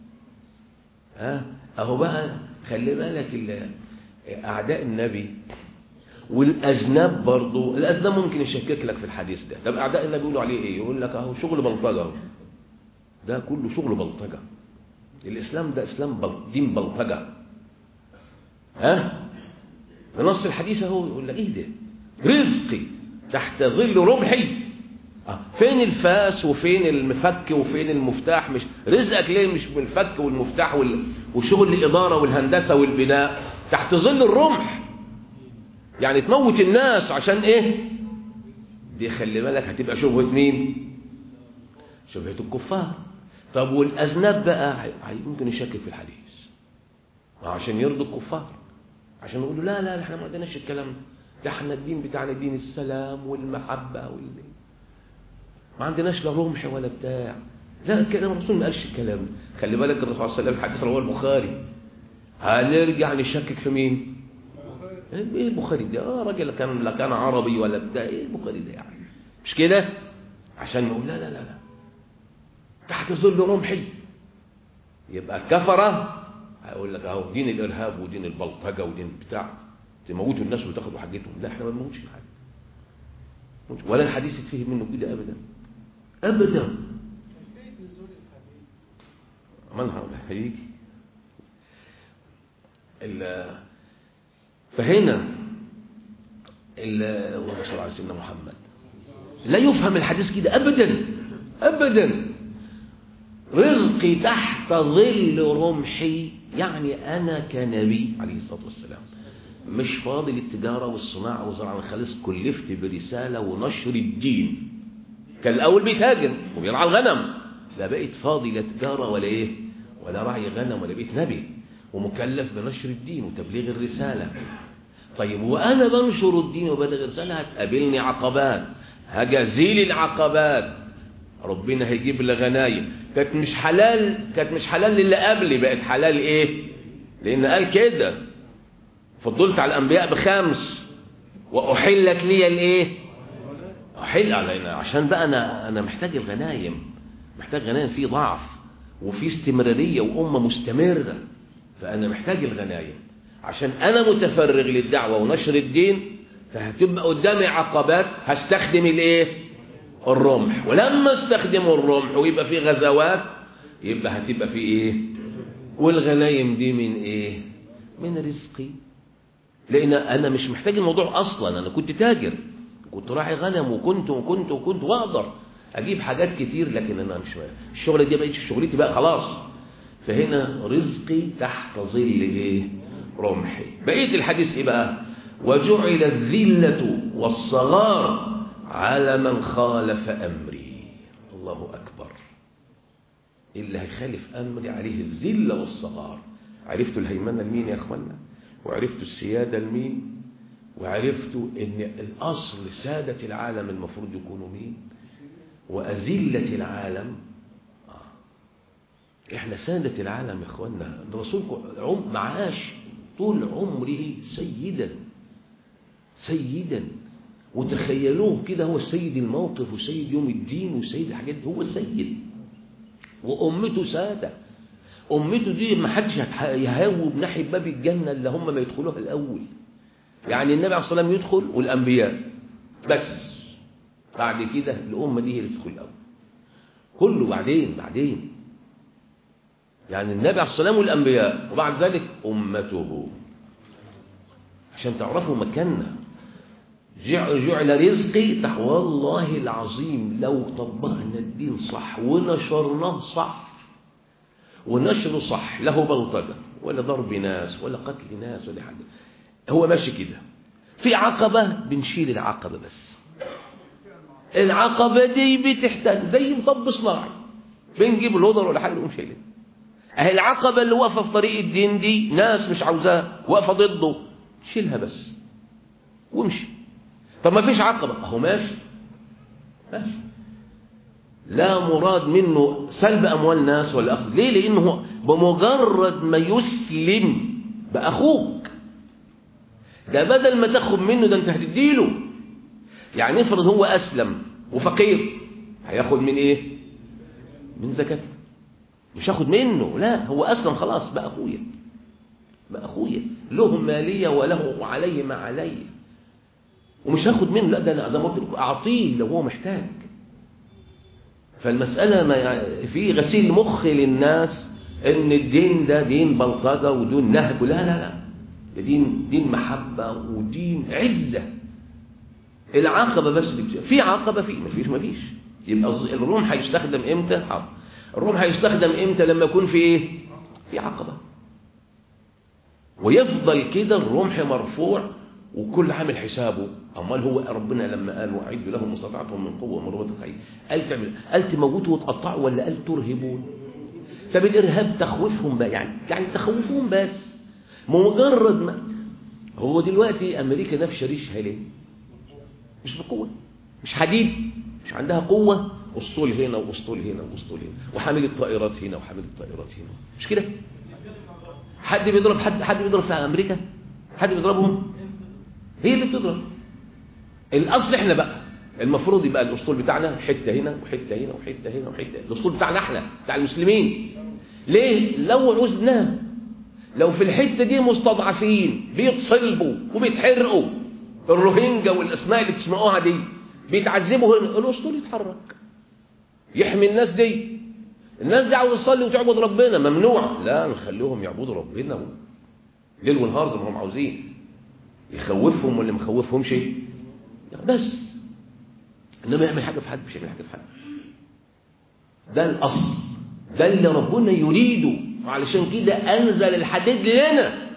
ها اهو بقى خلي بالك اعداء النبي والاذناب برضو الاذناب ممكن يشكك لك في الحديث ده طب اعداء النبي بيقولوا عليه ايه يقول لك اهو شغل بلطجه ده كله شغل بلطجه الاسلام ده اسلام بل... دين بلطجه ها نص الحديث اهو يقول لك ايه ده رزقي تحت ظل رمحي آه. فين الفاس وفين المفك وفين المفتاح مش رزقك ليه مش بالفك والمفتاح وال... وشغل الإدارة والهندسة والبناء تحت ظل الرمح يعني تموت الناس عشان ايه دي خلي بالك هتبقى شبهة مين شبهة الكفار طب والأذناب بقى ممكن يشكك في الحديث عشان يرضوا الكفار عشان يقولوا لا لا احنا ما عندناش الكلام ده ده احنا الدين بتاعنا دين السلام والمحبة وال... ما عندناش لا رمح ولا بتاع لا كلام الرسول ما قالش الكلام ده خلي بالك الرسول صلى الله عليه وسلم الحديث رواه البخاري هنرجع نشكك في مين ايه البخاري ده اه راجل كان لا كان عربي ولا بتاع ايه البخاري ده يعني مش كده عشان نقول لا لا لا لا تحت ظل رمحي يبقى الكفره هيقول لك اهو دين الارهاب ودين البلطجه ودين بتاع تموتوا الناس وتاخدوا حاجتهم لا احنا ما بنموتش حاجه ولا الحديث يتفهم منه كده ابدا ابدا منها هيجي فهنا اللهم صل على سيدنا محمد لا يفهم الحديث كده ابدا ابدا رزقي تحت ظل رمحي يعني انا كنبي عليه الصلاه والسلام مش فاضي للتجاره والصناعه والزراعه خلاص كلفت برساله ونشر الدين كان الاول بيتاجر وبيرعى الغنم لا بقيت فاضي لا تجاره ولا ايه ولا رعي غنم ولا بقيت نبي ومكلف بنشر الدين وتبليغ الرساله طيب وانا بنشر الدين وبلغ الرساله هتقابلني عقبات هجازيلي العقبات ربنا هيجيب لي غنايم كانت مش حلال كانت مش حلال للي قبلي بقت حلال ايه لان قال كده فضلت على الانبياء بخمس واحلت لي الايه احل علينا عشان بقى انا انا محتاج الغنايم محتاج غنايم فيه ضعف وفي استمراريه وامه مستمره فانا محتاج الغنايم عشان انا متفرغ للدعوه ونشر الدين فهتبقى قدامي عقبات هستخدم الايه الرمح ولما استخدم الرمح ويبقى في غزوات يبقى هتبقى في ايه والغنايم دي من ايه من رزقي لان انا مش محتاج الموضوع اصلا انا كنت تاجر كنت راعي غنم وكنت وكنت وكنت واقدر اجيب حاجات كتير لكن انا مش الشغله دي بقتش شغلتي بقى خلاص فهنا رزقي تحت ظل ايه رمحي بقيه الحديث ايه بقى وجعل الذله والصغار على من خالف امري الله اكبر اللي هيخالف امري عليه الذله والصغار عرفتوا الهيمنه لمين يا اخوانا وعرفتوا السياده لمين وعرفتوا ان الاصل ساده العالم المفروض يكونوا مين واذله العالم احنا سادة العالم يا اخوانا الرسول عم معاش طول عمره سيدا سيدا وتخيلوه كده هو سيد الموقف وسيد يوم الدين وسيد الحاجات دي هو سيد وامته ساده امته دي ما حدش يهاوب ناحيه باب الجنه اللي هم ما يدخلوها الاول يعني النبي عليه الصلاه والسلام يدخل والانبياء بس بعد كده الامه دي هي اللي تدخل الاول كله بعدين بعدين يعني النبي عليه الصلاه والسلام والانبياء وبعد ذلك امته عشان تعرفوا مكاننا جعل رزقي تحت والله العظيم لو طبقنا الدين صح ونشرناه صح ونشره صح له بلطجة ولا ضرب ناس ولا قتل ناس ولا حاجة هو ماشي كده في عقبة بنشيل العقبة بس العقبة دي بتحتاج زي مطب صناعي بنجيب الهدر ولا حاجة نقوم شايلين اهي العقبة اللي واقفة في طريق الدين دي ناس مش عاوزاها واقفة ضده شيلها بس وامشي طب ما فيش عقبة اهو ماشي ماشي لا مراد منه سلب أموال ناس ولا أخذ ليه لأنه بمجرد ما يسلم بأخوك ده بدل ما تاخد منه ده انت هتديله يعني افرض هو أسلم وفقير هياخد من ايه من زكاة مش هاخد منه لا هو أسلم خلاص بقى أخويا بقى أخويا له مالية وله وعليه ما عليه ومش هاخد منه لا ده انا زي ما قلت لكم اعطيه لو هو محتاج فالمسألة ما في غسيل مخ للناس ان الدين ده دين بلطجة ودين نهب لا لا لا ده دين دين محبة ودين عزة العقبة بس في عقبة في ما فيش ما فيش يبقى الرمح هيستخدم امتى حاضر الرمح هيستخدم امتى لما يكون في ايه في عقبة ويفضل كده الرمح مرفوع وكل عامل حسابه امال هو ربنا لما قال واعدوا لهم استطعتم من قوه ومن رباط الخيل قال تعمل قال تموتوا وتقطعوا ولا قال ترهبون طب الارهاب تخوفهم بقى يعني يعني تخوفهم بس مجرد ما هو دلوقتي امريكا نفشه ريشها ليه مش بقوه مش حديد مش عندها قوه اسطول هنا واسطول هنا واسطول هنا وحامل الطائرات هنا وحامل الطائرات هنا مش كده حد بيضرب حد حد بيضرب في امريكا حد بيضربهم هي اللي بتضرب الاصل احنا بقى المفروض يبقى الاسطول بتاعنا حته هنا وحته هنا وحته هنا وحته الاسطول بتاعنا احنا بتاع المسلمين ليه لو عزناه لو في الحته دي مستضعفين بيتصلبوا وبيتحرقوا الروهينجا والاسماء اللي بتسمعوها دي بيتعذبوا هنا الاسطول يتحرك يحمي الناس دي الناس دي عاوزه تصلي وتعبد ربنا ممنوع لا نخليهم يعبدوا ربنا ليل ونهار زي ما هم عاوزين يخوفهم واللي مخوفهم شيء بس انما يعمل حاجه في حد مش يعمل حاجه في حد ده الاصل ده اللي ربنا يريده وعلشان كده انزل الحديد لنا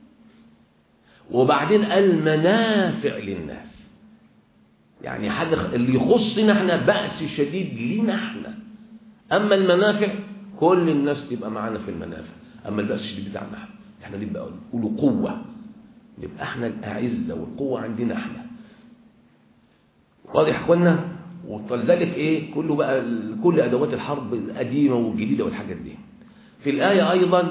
وبعدين المنافع للناس يعني حاجه اللي يخصنا احنا بأس شديد لينا احنا اما المنافع كل الناس تبقى معانا في المنافع اما البأس الشديد بتاعنا احنا احنا نبقى نقول قوه نبقى احنا الاعزه والقوه عندنا احنا واضح يا اخوانا ولذلك ايه كله بقى كل ادوات الحرب القديمه والجديده والحاجات دي في الايه ايضا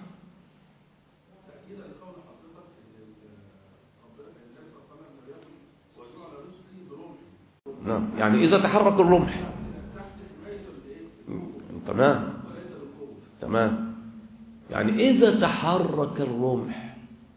نعم يعني اذا تحرك الرمح تمام تمام يعني اذا تحرك الرمح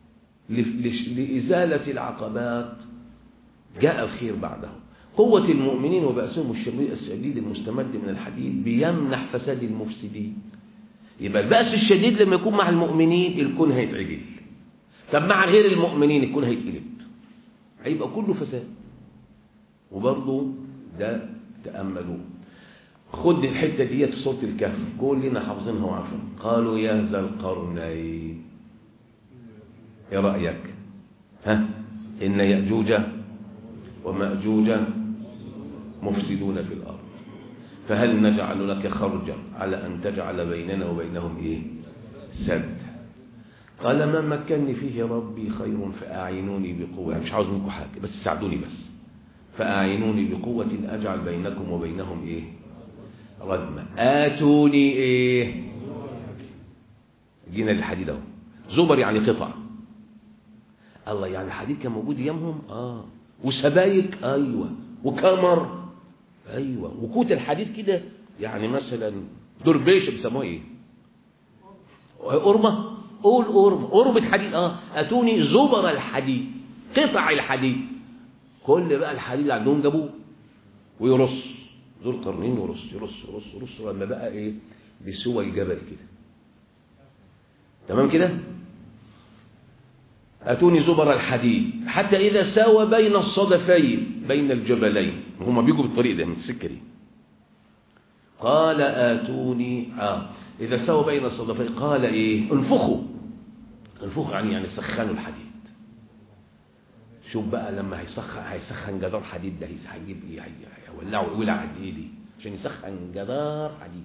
لازاله العقبات جاء الخير بعده قوة المؤمنين وبأسهم الشديد المستمد من الحديد بيمنح فساد المفسدين يبقى البأس الشديد لما يكون مع المؤمنين الكون هيتعجل طب مع غير المؤمنين الكون هيتقلب هيبقى كله فساد وبرضه ده تأملوا خد الحتة ديت في صوت الكهف كلنا حافظينها وعارفين قالوا يا ذا القرنين ايه رأيك ها إن يأجوج ومأجوج مفسدون في الأرض فهل نجعل لك خرجا على أن تجعل بيننا وبينهم إيه سد قال ما مكنني فيه ربي خير فأعينوني بقوة مش عاوز منكم حاجة بس ساعدوني بس فأعينوني بقوة أجعل بينكم وبينهم إيه ردمة آتوني إيه جينا للحديد اهو زبر يعني قطع الله يعني الحديد كان موجود ايامهم اه وسبايك ايوه وكمر ايوه وكوت الحديد كده يعني مثلا دربيش بيسموها ايه قرمه قول قرمه قرمه حديد اه اتوني زبر الحديد قطع الحديد كل بقى الحديد اللي عندهم جابوه ويرص ذو القرنين يرص يرص يرص يرص لما بقى ايه بسوى الجبل كده تمام كده أتوني زبر الحديد حتى إذا ساوى بين الصدفين بين الجبلين هما بيجوا بالطريق ده من السكة دي قال آتوني آه إذا ساوى بين الصدفين قال إيه انفخوا انفخوا يعني يعني سخنوا الحديد شوف بقى لما هيسخن هيسخن جدار حديد ده هيجيب ايه هيولعوا الولع قد ايه دي عشان يسخن جدار حديد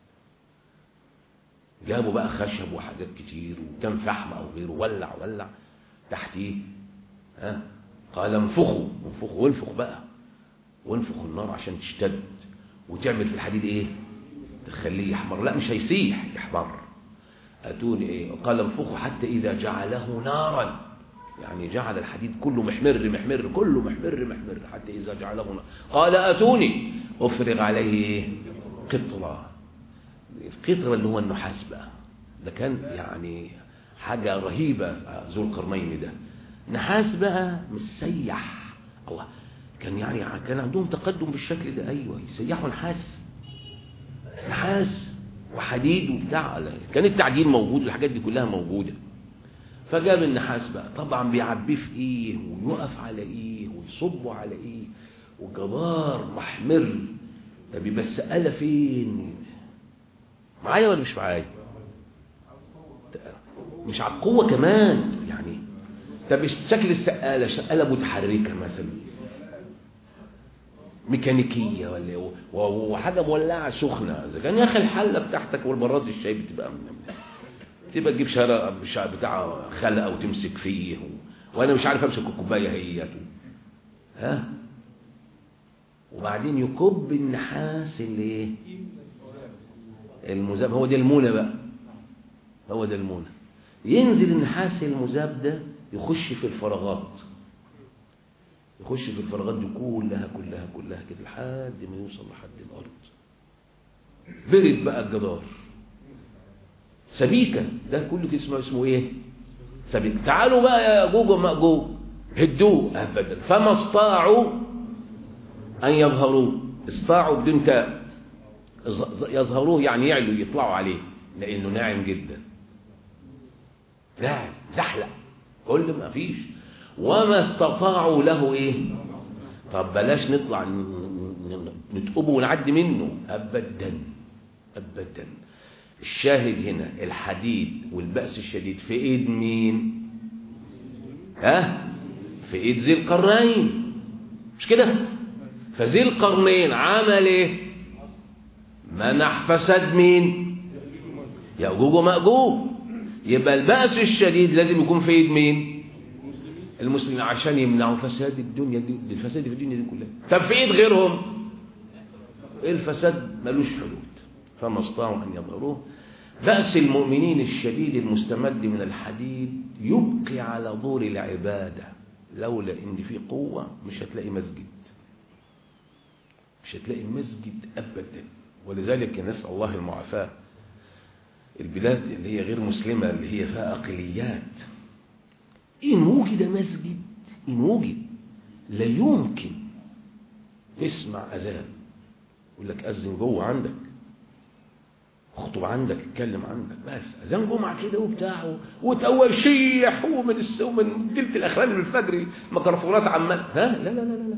جابوا بقى خشب وحاجات كتير وكان فحم او غيره ولع ولع تحتيه ها قال انفخوا انفخوا وانفخ بقى وانفخ النار عشان تشتد وتعمل في الحديد ايه تخليه يحمر لا مش هيسيح يحمر اتوني ايه قال انفخوا حتى اذا جعله نارا يعني جعل الحديد كله محمر محمر كله محمر محمر حتى اذا جعله نارا قال اتوني افرغ عليه قطرة القطرة اللي هو النحاس بقى ده كان يعني حاجة رهيبة ذو القرنين ده نحاس بقى مسيح الله كان يعني كان عندهم تقدم بالشكل ده ايوه يسيحوا نحاس نحاس وحديد وبتاع كان التعديل موجود والحاجات دي كلها موجوده فجاب النحاس بقى طبعا بيعبيه في ايه ويقف على ايه ويصبه على ايه وجبار محمر طب يبقى السقاله فين معايا ولا مش معايا مش على القوه كمان يعني طب شكل السقاله سقاله متحركه مثلا ميكانيكيه ولا وحاجه مولعه سخنه اذا كان يا اخي الحله بتاعتك والبراد الشاي بتبقى تبقى تجيب شارع بتاع خلقه وتمسك فيه و... وانا مش عارف امسك الكوبايه هي ها وبعدين يكب النحاس اللي ايه المذاب هو ده المونه بقى هو ده المونه ينزل النحاس المذاب ده يخش في الفراغات يخش في الفراغات دي كلها كلها كلها كده لحد ما يوصل لحد الارض برد بقى الجدار سبيكة ده كله كده اسمه اسمه ايه سبيكة تعالوا بقى يا جوج ومأجوج هدوه ابدا فما استطاعوا ان يظهروه استطاعوا بدون تاء يظهروه يعني يعلوا يطلعوا عليه لانه ناعم جدا لا زحلق كل ما فيش وما استطاعوا له ايه طب بلاش نطلع نتقبه ونعدي منه ابدا ابدا الشاهد هنا الحديد والبأس الشديد في ايد مين ها في ايد ذي القرنين مش كده فذي القرنين عمل ايه منح فساد مين يأجوج ومأجوج يبقى البأس الشديد لازم يكون في ايد مين المسلمين عشان يمنعوا فساد الدنيا دي الفساد في الدنيا دي كلها طب في ايد غيرهم الفساد ملوش حدود فما استطاعوا ان يظهروه بأس المؤمنين الشديد المستمد من الحديد يبقي على دور العبادة لولا ان في قوة مش هتلاقي مسجد مش هتلاقي مسجد ابدا ولذلك نسأل الله المعافاة البلاد اللي هي غير مسلمة اللي هي فيها أقليات إن وجد مسجد إن وجد لا يمكن اسمع أذان يقول لك أذن جوه عندك اخطب عندك اتكلم عندك بس أذان جمعة كده وبتاع وتوشيح ومن الس... ومن تلت الأخران من الفجر الميكروفونات عمال ها لا لا لا لا لا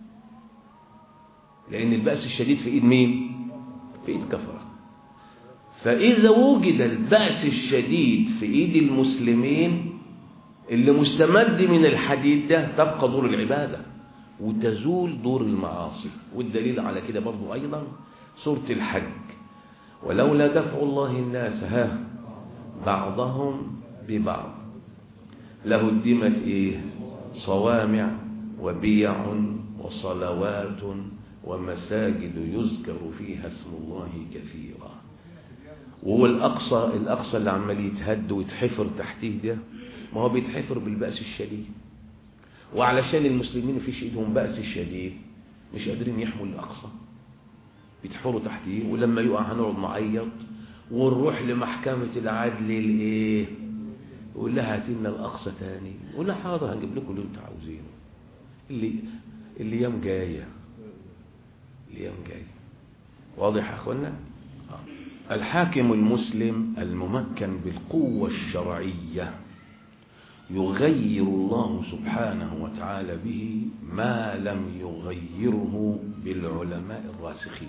لأن البأس الشديد في إيد مين؟ في إيد كفرة فإذا وجد البأس الشديد في إيد المسلمين اللي مستمد من الحديد ده تبقى دور العبادة وتزول دور المعاصي والدليل على كده برضو أيضا سورة الحج ولولا دفع الله الناس ها بعضهم ببعض لهدمت إيه صوامع وبيع وصلوات ومساجد يذكر فيها اسم الله كثيرا وهو الأقصى الأقصى اللي عمال يتهد ويتحفر تحتيه ده ما هو بيتحفر بالبأس الشديد وعلشان المسلمين فيش ايدهم بأس الشديد مش قادرين يحموا الأقصى بيتحفروا تحتيه ولما يقع هنقعد نعيط ونروح لمحكمة العدل الايه يقول لها هات لنا الأقصى تاني يقول لها حاضر هنجيب لكم اللي انتوا عاوزينه اللي الايام جايه الايام جايه واضح يا اخوانا الحاكم المسلم الممكن بالقوة الشرعية يغير الله سبحانه وتعالى به ما لم يغيره بالعلماء الراسخين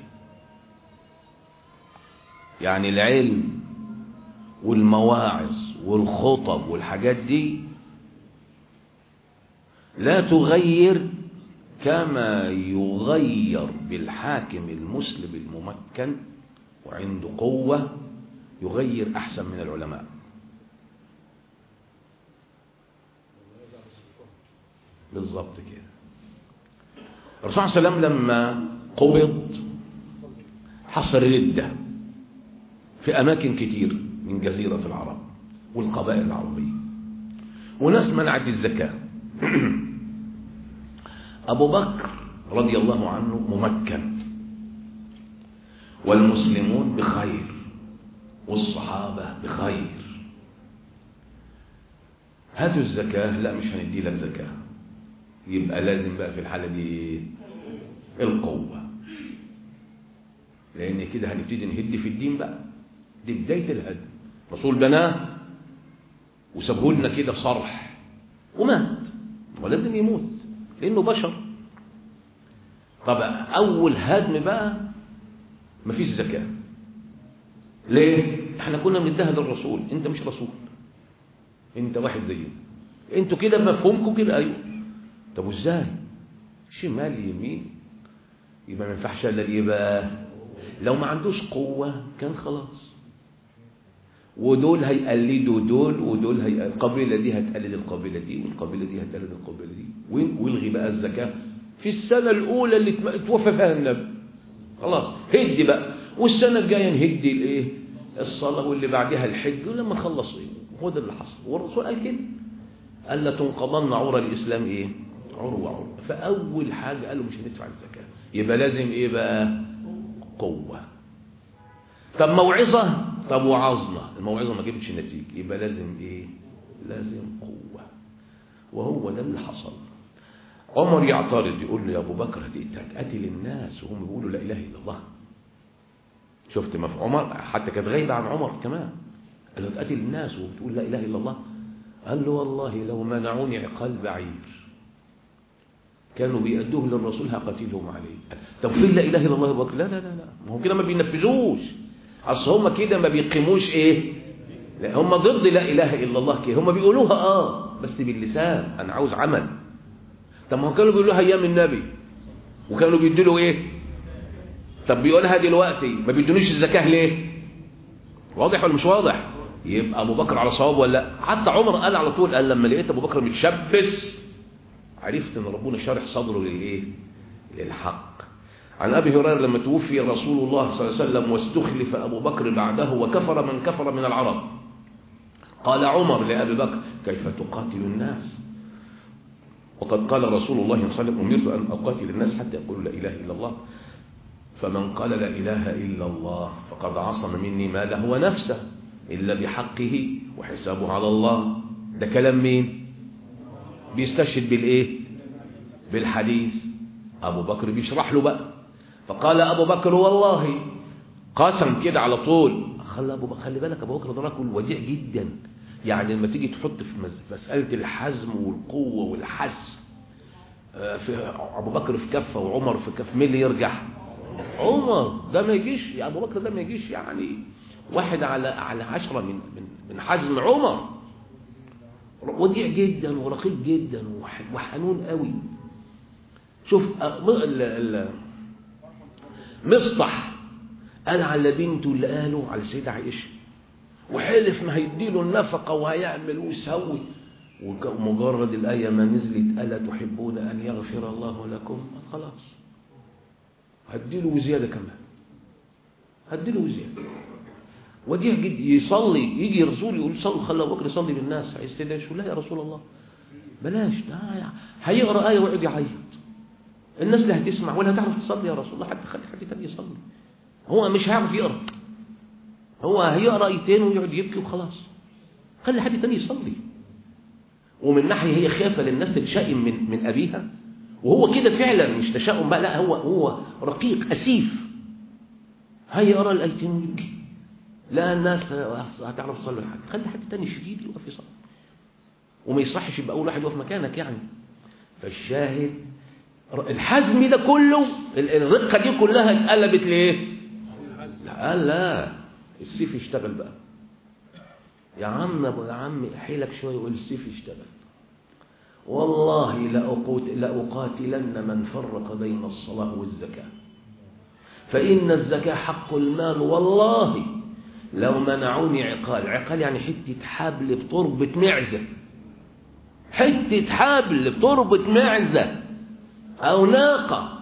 يعني العلم والمواعظ والخطب والحاجات دي لا تغير كما يغير بالحاكم المسلم الممكن وعنده قوة يغير أحسن من العلماء بالضبط كده الرسول صلى الله عليه وسلم لما قبض حصل ردة في أماكن كتير من جزيرة العرب والقبائل العربية وناس منعت الزكاة أبو بكر رضي الله عنه ممكن والمسلمون بخير والصحابة بخير هاتوا الزكاة لا مش هندي لك زكاة يبقى لازم بقى في الحالة دي القوة لأن كده هنبتدي نهد في الدين بقى دي بداية الهد رسول بناه وسابه لنا كده صرح ومات ولازم يموت لأنه بشر طب أول هدم بقى مفيش زكاة ليه؟ احنا كنا بنديها للرسول انت مش رسول انت واحد زينا انتوا كده مفهومكم كده ايوه طب وازاي شمال يمين يبقى ما ينفعش الا ايه بقى لو ما عندوش قوة كان خلاص ودول هيقلدوا دول ودول هي القبيلة دي هتقلد القبيلة دي والقبيلة دي هتقلد القبيلة دي والغي بقى الزكاة في السنة الأولى اللي توفى فيها النبي خلاص هدي بقى والسنة الجاية نهدي الايه الصلاة واللي بعدها الحج ولما نخلص ايه هو ده اللي حصل والرسول قال كده قال لا تنقضن عرى الإسلام ايه عروة عروة فأول حاجة قالوا مش هندفع الزكاة يبقى لازم ايه بقى قوة طب موعظة طب وعظنا الموعظة ما جابتش نتيجة يبقى لازم ايه لازم قوة وهو ده اللي حصل عمر يعترض يقول له يا ابو بكر هتقتل الناس وهم بيقولوا لا اله الا الله شفت ما في عمر حتى كانت غايبه عن عمر كمان قال له تقتل الناس وبتقول لا اله الا الله قال له والله لو منعوني عقال بعير كانوا بيأدوه للرسول هقتلهم عليه طب فين لا إله إلا الله أبو بكر لا لا لا لا ما هو كده ما بينفذوش أصل هم كده ما بيقيموش إيه لا هم ضد لا إله إلا الله كده هم بيقولوها آه بس باللسان أنا عاوز عمل طب ما هو كانوا بيقولوها أيام النبي وكانوا بيدوا إيه طب بيقولها دلوقتي ما بيدونيش الزكاة ليه واضح ولا مش واضح يبقى ابو بكر على صواب ولا لا حتى عمر قال على طول قال لما لقيت ابو بكر متشبث عرفت ان ربنا شارح صدره للايه للحق عن ابي هريره لما توفي رسول الله صلى الله عليه وسلم واستخلف ابو بكر بعده وكفر من كفر من العرب قال عمر لابي بكر كيف تقاتل الناس وقد قال رسول الله صلى الله عليه وسلم امرت ان اقاتل الناس حتى يقولوا لا اله الا الله فمن قال لا إله إلا الله فقد عصم مني ماله ونفسه إلا بحقه وحسابه على الله ده كلام مين بيستشهد بالإيه بالحديث أبو بكر بيشرح له بقى فقال أبو بكر والله قسم كده على طول خلي أبو بكر خلي بالك أبو بكر ده رجل وديع جدا يعني لما تيجي تحط في مسألة الحزم والقوة والحس في أبو بكر في كفة وعمر في كفة مين اللي يرجح عمر ده ما يجيش يا ابو بكر ده ما يجيش يعني واحد على على عشرة من من من حزم عمر وديع جدا ورقيق جدا وحنون قوي شوف مصطح قال على بنته اللي قاله على السيدة عائشة وحلف ما هيديله النفقة وهيعمل ويسوي ومجرد الآية ما نزلت ألا تحبون أن يغفر الله لكم خلاص هديله وزيادة كمان هديله وزيادة وديع جد يصلي يجي رسول يقول صلوا خلى ابو بكر يصلي بالناس عايز تدعش لا يا رسول الله بلاش ده هيقرا ايه ويقعد يعيط الناس لا هتسمع ولا هتعرف تصلي يا رسول الله حتى خلي حد تاني يصلي هو مش هيعرف يقرا هو هيقرا ايتين ويقعد يبكي وخلاص خلي حد تاني يصلي ومن ناحيه هي خافه للناس تتشائم من من ابيها وهو كده فعلا مش تشاؤم بقى لا هو هو رقيق اسيف هيقرا الايتين ويبكي لا الناس هتعرف تصلي حاجه خلي حد تاني شديد يقف يصلي وما يصحش يبقى اول واحد يقف مكانك يعني فالشاهد الحزم ده كله الرقه دي كلها اتقلبت لايه لا لا السيف يشتغل بقى يا عم ابو يا عم حيلك شويه وقول السيف يشتغل والله لأقاتلن من فرق بين الصلاة والزكاة فإن الزكاة حق المال والله لو منعوني عقال عقال يعني حتة حبل بتربة معزة حتة حبل بتربة معزة أو ناقة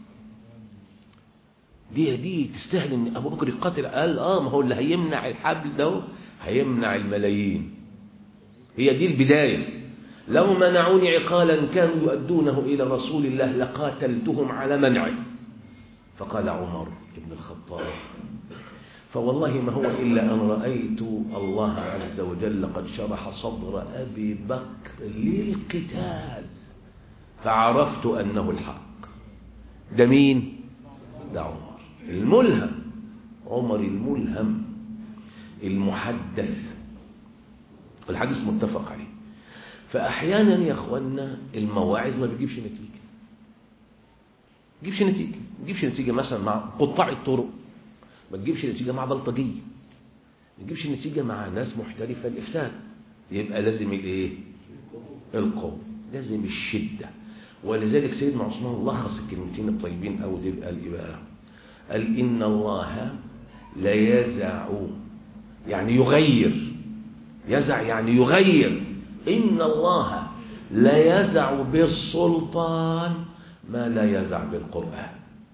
دي دي تستاهل ان ابو بكر يقاتل قال اه ما هو اللي هيمنع الحبل ده هيمنع الملايين هي دي البدايه لو منعوني عقالا كانوا يؤدونه إلى رسول الله لقاتلتهم على منعه فقال عمر بن الخطاب فوالله ما هو إلا أن رأيت الله عز وجل قد شرح صدر أبي بكر للقتال فعرفت أنه الحق ده مين؟ ده عمر الملهم عمر الملهم المحدث الحديث متفق عليه فأحيانا يا أخوانا المواعظ ما بتجيبش نتيجة ما تجيبش نتيجة ما تجيبش نتيجة مثلا مع قطاع الطرق ما تجيبش نتيجة مع بلطجية ما تجيبش نتيجة مع ناس محترفة الإفساد يبقى لازم الايه القوة لازم الشدة ولذلك سيدنا عثمان لخص الكلمتين الطيبين أو دي قال إيه بقى قال إن الله لا يزع يعني يغير يزع يعني يغير إن الله لا يزع بالسلطان ما لا يزع بالقرآن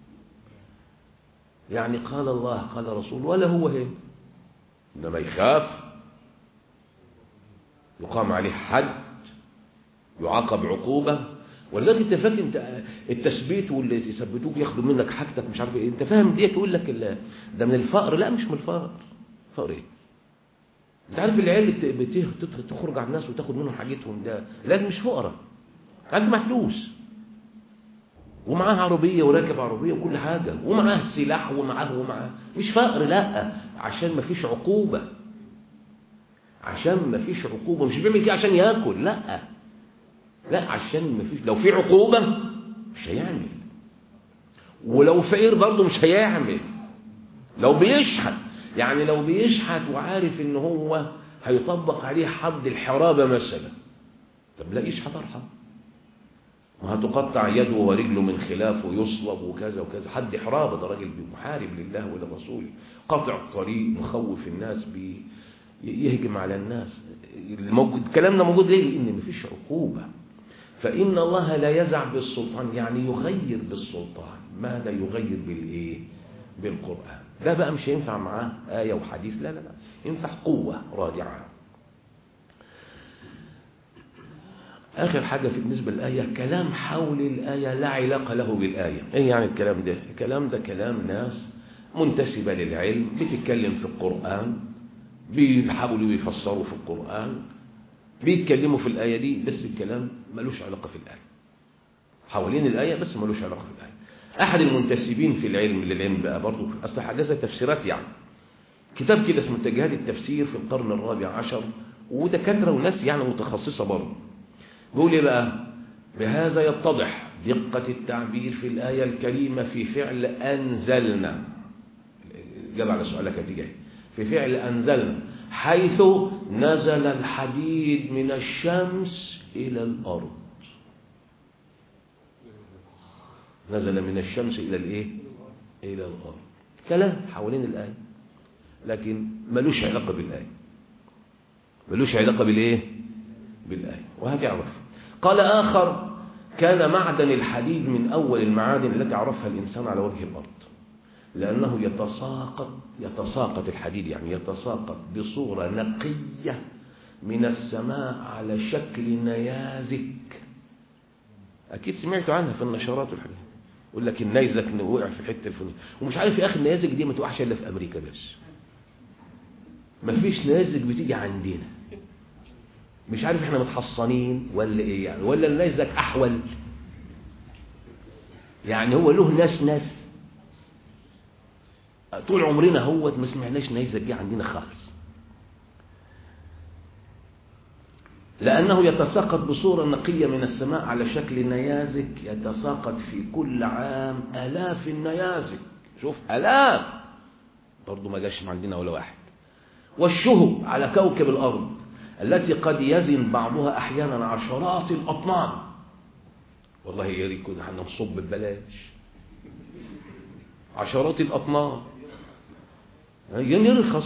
يعني قال الله قال رسول ولا هو هيك إنما يخاف يقام عليه حد يعاقب عقوبة ولذلك انت فاكر انت التثبيت واللي يثبتوك ياخدوا منك حاجتك مش عارف ايه انت فاهم ديت يقول لك ده من الفقر لا مش من الفقر فقر ايه انت عارف العيال اللي تخرج على الناس وتاخد منهم حاجتهم ده لازم مش فقراء عنده فلوس ومعاه عربية وراكب عربية وكل حاجة ومعاه سلاح ومعاه ومعاه مش فقر لا عشان ما فيش عقوبة عشان ما فيش عقوبة مش بيعمل كده عشان ياكل لا لا عشان ما فيش لو في عقوبة مش هيعمل ولو فقير برضه مش هيعمل لو بيشحت يعني لو بيشحت وعارف ان هو هيطبق عليه حد الحرابة مثلا طب لا يشحت ارحم ما هتقطع يده ورجله من خلاف ويصلب وكذا وكذا حد حرابة ده راجل محارب لله ولرسوله قاطع الطريق مخوف الناس بي يهجم على الناس الموجود كلامنا موجود ليه لان مفيش عقوبة فإن الله لا يزع بالسلطان يعني يغير بالسلطان ماذا يغير بالإيه بالقرآن ده بقى مش ينفع معاه آية وحديث لا لا لا ينفع قوة رادعة آخر حاجة في بالنسبة للآية كلام حول الآية لا علاقة له بالآية إيه يعني الكلام ده الكلام ده كلام ناس منتسبة للعلم بتتكلم في القرآن بيحاولوا يفسروا في القرآن بيتكلموا في الآية دي بس الكلام ملوش علاقة في الآية حوالين الآية بس ملوش علاقة في الآية أحد المنتسبين في العلم للعلم بقى برضه أصل حدث تفسيرات يعني كتاب كده اسمه اتجاهات التفسير في القرن الرابع عشر ودكاترة وناس يعني متخصصة برضه بيقول ايه بقى بهذا يتضح دقة التعبير في الآية الكريمة في فعل أنزلنا جاب على سؤالك هتيجي في فعل أنزلنا حيث نزل الحديد من الشمس إلى الأرض نزل من الشمس إلى الإيه إلى الأرض كلام حوالين الآية لكن ملوش علاقة بالآية ملوش علاقة بالإيه بالآية وهتعرف قال آخر كان معدن الحديد من أول المعادن التي عرفها الإنسان على وجه الأرض لأنه يتساقط يتساقط الحديد يعني يتساقط بصورة نقية من السماء على شكل نيازك أكيد سمعتوا عنها في النشرات والحاجات يقول لك النيزك وقع في الحته الفلانيه ومش عارف يا اخي النيازك دي ما توقعش الا في امريكا بس ما فيش نيازك بتيجي عندنا مش عارف احنا متحصنين ولا ايه يعني ولا النيزك احول يعني هو له ناس ناس طول عمرنا هو ما سمعناش نيزك جه عندنا خالص لأنه يتساقط بصورة نقية من السماء على شكل نيازك يتساقط في كل عام آلاف النيازك شوف آلاف برضو ما جاش عندنا ولا واحد والشهب على كوكب الأرض التي قد يزن بعضها أحيانا عشرات الأطنان والله يا ريت كنا احنا نصب ببلاش عشرات الأطنان يرخص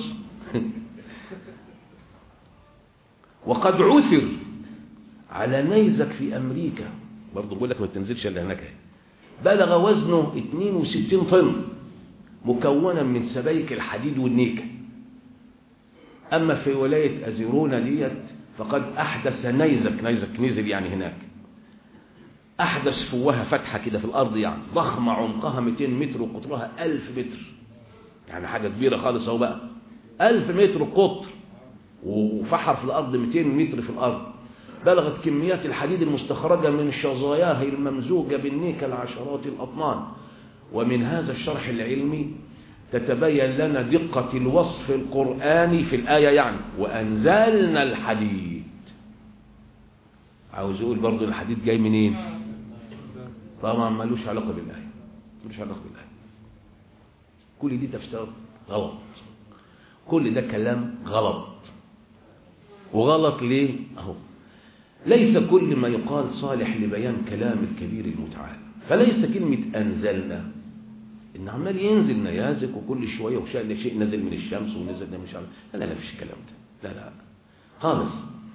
وقد عثر على نيزك في أمريكا برضه بقول لك ما تنزلش الا هناك بلغ وزنه 62 طن مكونا من سبائك الحديد والنيكل أما في ولاية أزيرونا ديت فقد أحدث نيزك نيزك نزل يعني هناك أحدث فوها فتحة كده في الأرض يعني ضخمة عمقها 200 متر وقطرها 1000 متر يعني حاجة كبيرة خالص أهو بقى 1000 متر قطر وفحر في الأرض 200 متر في الأرض بلغت كميات الحديد المستخرجة من شظاياه الممزوجة بالنيكل عشرات الأطنان ومن هذا الشرح العلمي تتبين لنا دقة الوصف القرآني في الآية يعني وأنزلنا الحديد عاوز يقول برضو الحديد جاي منين طبعا ملوش علاقة بالآية ملوش علاقة بالآية كل دي تفسير غلط كل ده كلام غلط وغلط ليه اهو ليس كل ما يقال صالح لبيان كلام الكبير المتعال فليس كلمة أنزلنا إن عمال ينزل نيازك وكل شوية وشيء شيء نزل من الشمس ونزل ده مش عارف لا لا فيش الكلام ده لا لا خالص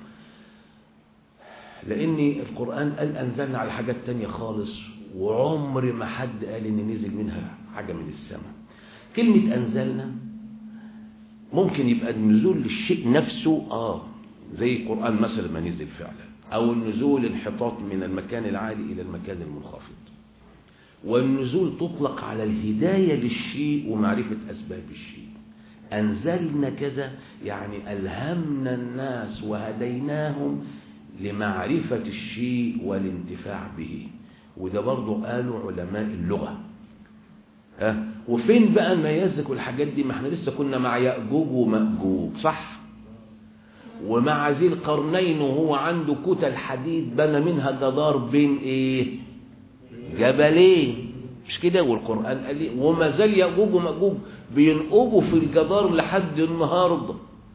لأن القرآن قال أنزلنا على حاجات تانية خالص وعمر ما حد قال إن نزل منها حاجة من السماء كلمة أنزلنا ممكن يبقى النزول للشيء نفسه آه زي القرآن مثلا ما نزل فعلا أو النزول انحطاط من المكان العالي إلى المكان المنخفض والنزول تطلق على الهداية للشيء ومعرفة أسباب الشيء أنزلنا كذا يعني ألهمنا الناس وهديناهم لمعرفة الشيء والانتفاع به وده برضو قالوا علماء اللغة ها وفين بقى النيازك والحاجات دي ما احنا لسه كنا مع يأجوج ومأجوج صح ومع ذي القرنين وهو عنده كتل حديد بنى منها جدار بين ايه جبلين مش كده والقرآن قال لي وما زال يأجوج ومأجوج بينقبوا في الجدار لحد النهارده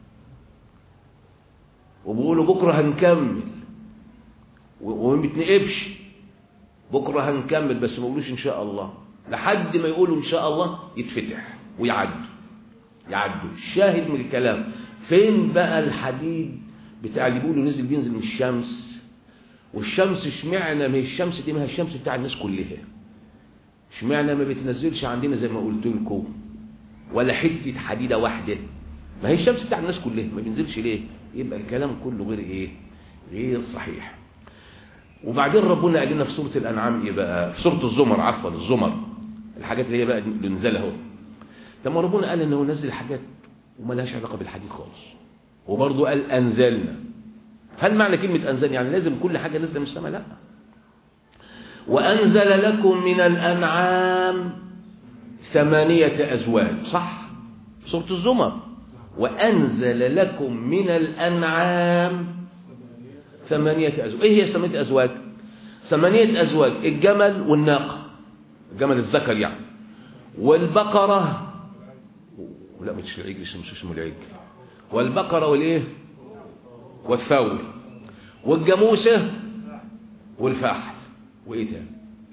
وبيقولوا بكره هنكمل وما بيتنقبش بكره هنكمل بس ما يقولوش ان شاء الله لحد ما يقولوا ان شاء الله يتفتح ويعدوا يعدوا الشاهد من الكلام فين بقى الحديد بتاع اللي بيقولوا نزل بينزل من الشمس والشمس اشمعنى ما هي الشمس دي ما هي الشمس بتاع الناس كلها اشمعنى ما بتنزلش عندنا زي ما قلت لكم ولا حته حديده واحده ما هي الشمس بتاع الناس كلها ما بينزلش ليه يبقى الكلام كله غير ايه غير صحيح وبعدين ربنا قال لنا في سوره الانعام ايه بقى في سوره الزمر عفوا الزمر الحاجات اللي هي بقى اللي نزلها اهو لما ربنا قال انه نزل حاجات وما لهاش علاقه بالحديد خالص وبرضه قال انزلنا هل معنى كلمه انزل يعني لازم كل حاجه نازله من السماء لا وانزل لكم من الانعام ثمانيه ازواج صح سوره الزمر وانزل لكم من الانعام ثمانيه ازواج ايه هي ثمانيه ازواج ثمانيه ازواج الجمل والناقه الجمل الذكر يعني والبقره لا مش العجل مش اسمه العجل والبقرة والايه والثور والجاموسة والفحل وايه تاني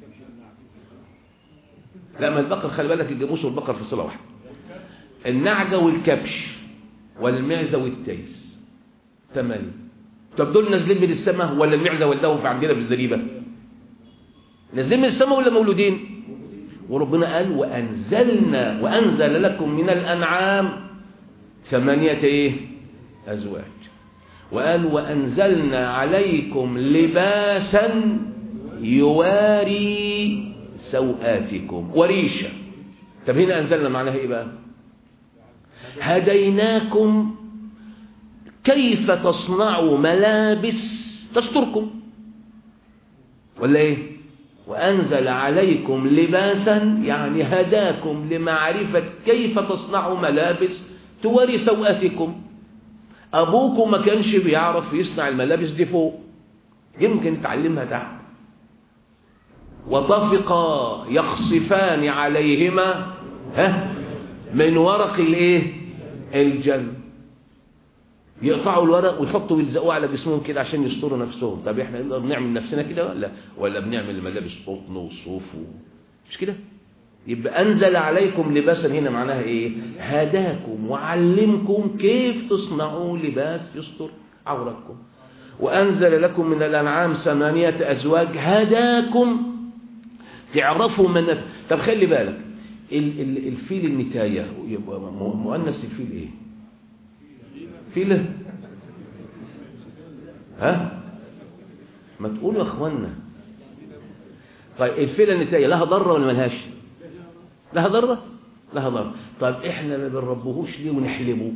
لا ما البقر خلي بالك الجاموس والبقر في صلة واحدة النعجة والكبش والمعزة والتيس ثمانية طب دول نازلين من السماء ولا المعزة والدهو في عندنا في الزريبة نازلين من السماء ولا مولودين وربنا قال وأنزلنا وأنزل لكم من الأنعام ثمانية إيه أزواج وقال وأنزلنا عليكم لباسا يواري سوآتكم وريشة طب هنا أنزلنا معناها إيه بقى هديناكم كيف تصنعوا ملابس تستركم ولا إيه وأنزل عليكم لباسا يعني هداكم لمعرفة كيف تصنعوا ملابس توري سوءاتكم أبوكم ما كانش بيعرف يصنع الملابس دي فوق يمكن تعلمها تحت وطفقا يخصفان عليهما ها من ورق الايه الجنة يقطعوا الورق ويحطوا ويلزقوه على جسمهم كده عشان يستروا نفسهم طب احنا نقدر نعمل نفسنا كده ولا ولا بنعمل ملابس قطن وصوف و... مش كده يبقى انزل عليكم لباسا هنا معناها ايه هداكم وعلمكم كيف تصنعوا لباس يستر عورتكم وانزل لكم من الانعام ثمانيه ازواج هداكم تعرفوا من طب خلي بالك ال ال الفيل النتايه يبقى مؤنث الفيل ايه فيله ها ما تقولوا يا اخوانا طيب الفيله النتايه لها ضره ولا ملهاش لها ضره لها ضره طيب احنا ما بنربوهوش ليه ونحلبه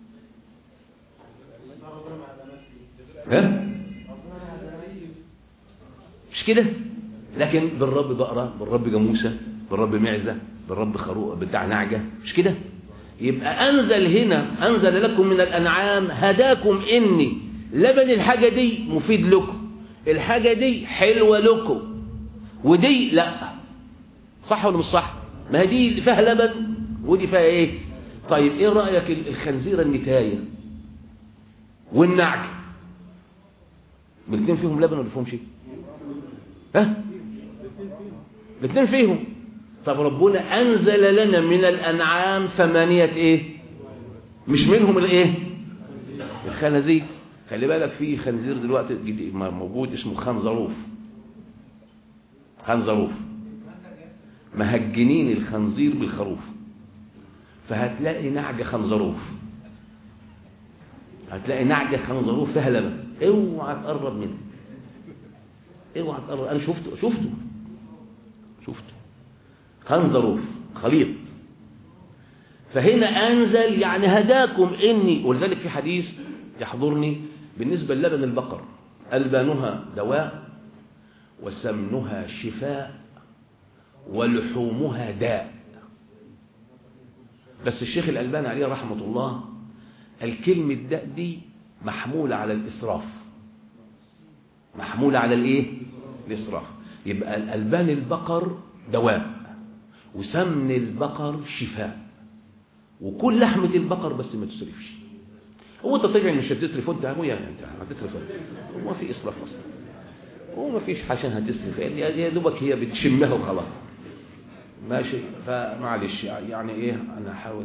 ها مش كده لكن بالرب بقره بالرب جاموسه بالرب معزه بالرب خروق بتاع نعجه مش كده يبقى أنزل هنا أنزل لكم من الأنعام هداكم إني لبن الحاجة دي مفيد لكم الحاجة دي حلوة لكم ودي لا صح ولا مش صح ما هي دي فيها لبن ودي فيها ايه طيب ايه رأيك الخنزيرة النتاية والنعجة الاثنين فيهم لبن ولا فيهم شيء ها الاثنين فيهم طب ربنا أنزل لنا من الأنعام ثمانية إيه مش منهم الإيه الخنازير خلي بالك في خنزير دلوقتي موجود اسمه خنزروف خنزروف مهجنين الخنزير بالخروف فهتلاقي نعجة خنزروف هتلاقي نعجة خنزروف فيها لبن اوعى تقرب منه اوعى تقرب انا شفته شفته شفته خنزروف خليط فهنا أنزل يعني هداكم إني ولذلك في حديث يحضرني بالنسبة للبن البقر ألبانها دواء وسمنها شفاء ولحومها داء بس الشيخ الألباني عليه رحمة الله الكلمة داء دي محمولة على الإسراف محمولة على الإيه؟ الإسراف يبقى الألبان البقر دواء وسمن البقر شفاء وكل لحمة البقر بس ما تسرفش هو انت طبيعي مش هتصرف وانت ابويا انت هتصرف هو في اسراف اصلا هو ما فيش عشان هتصرف يا دوبك هي بتشمها وخلاص ماشي فمعلش يعني ايه انا احاول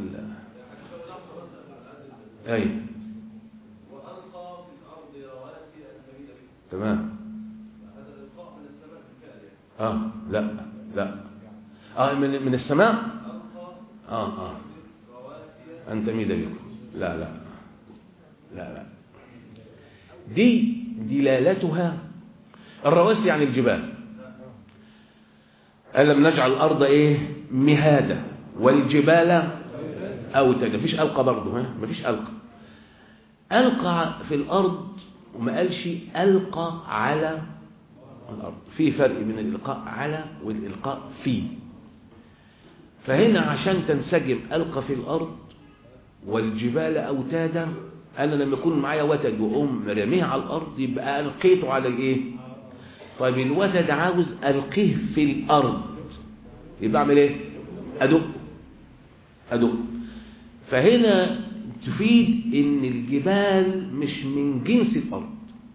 اي وألقى في الأرض رواسي أن تميد بكم تمام هذا الإلقاء من السماء بالفعل اه لا لا اه من من السماء ألقى اه اه رواسي أن تميد بكم لا لا لا لا دي دلالتها الرواسي عن الجبال ألم نجعل الأرض إيه مهادة والجبال أوتادا مفيش ألقى برضه ها مفيش ألقى ألقى في الأرض وما قالش ألقى على الأرض في فرق بين الإلقاء على والإلقاء في فهنا عشان تنسجم ألقى في الأرض والجبال أوتادا أنا لما يكون معايا وتد وأقوم رميه على الأرض يبقى ألقيته على الإيه؟ طيب الوتد عاوز ألقيه في الأرض يبقى أعمل إيه؟ أدق أدق فهنا تفيد إن الجبال مش من جنس الأرض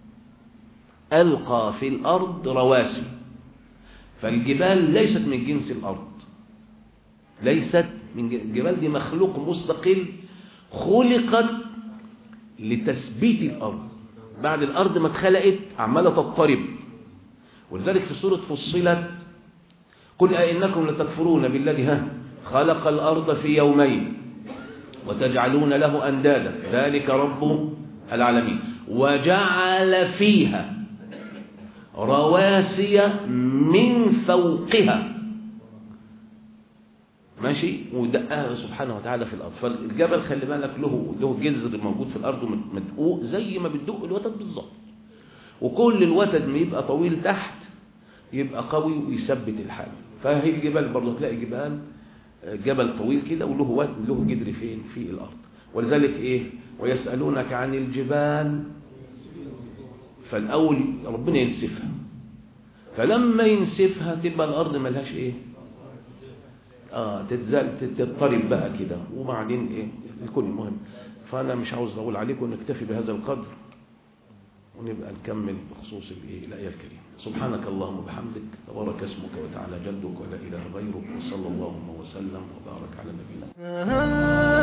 ألقى في الأرض رواسي فالجبال ليست من جنس الأرض ليست من ج- الجبال دي مخلوق مستقل خلقت لتثبيت الأرض بعد الأرض ما اتخلقت عمالة تضطرب ولذلك في سورة فصلت قل أئنكم لتكفرون بالذي ها خلق الأرض في يومين وتجعلون له أندادا ذلك رب العالمين وجعل فيها رواسي من فوقها ماشي ودقها سبحانه وتعالى في الارض فالجبل خلي بالك له له جذر موجود في الارض ومت- مدقوق زي ما بتدق الوتد بالظبط وكل الوتد ما يبقى طويل تحت يبقى قوي ويثبت الحاجه فهي الجبال برضه تلاقي جبال آه، جبل طويل كده وله وتد له جذر فين في الارض ولذلك ايه ويسالونك عن الجبال فالاول ربنا ينسفها فلما ينسفها تبقى الارض ملهاش ايه اه تتزال تضطرب بقى كده وبعدين ايه الكل مهم فانا مش عاوز اقول عليكم نكتفي بهذا القدر ونبقى نكمل بخصوص الايه الايه الكريمه سبحانك اللهم وبحمدك تبارك اسمك وتعالى جدك ولا اله غيرك وصلى اللهم وسلم وبارك على نبينا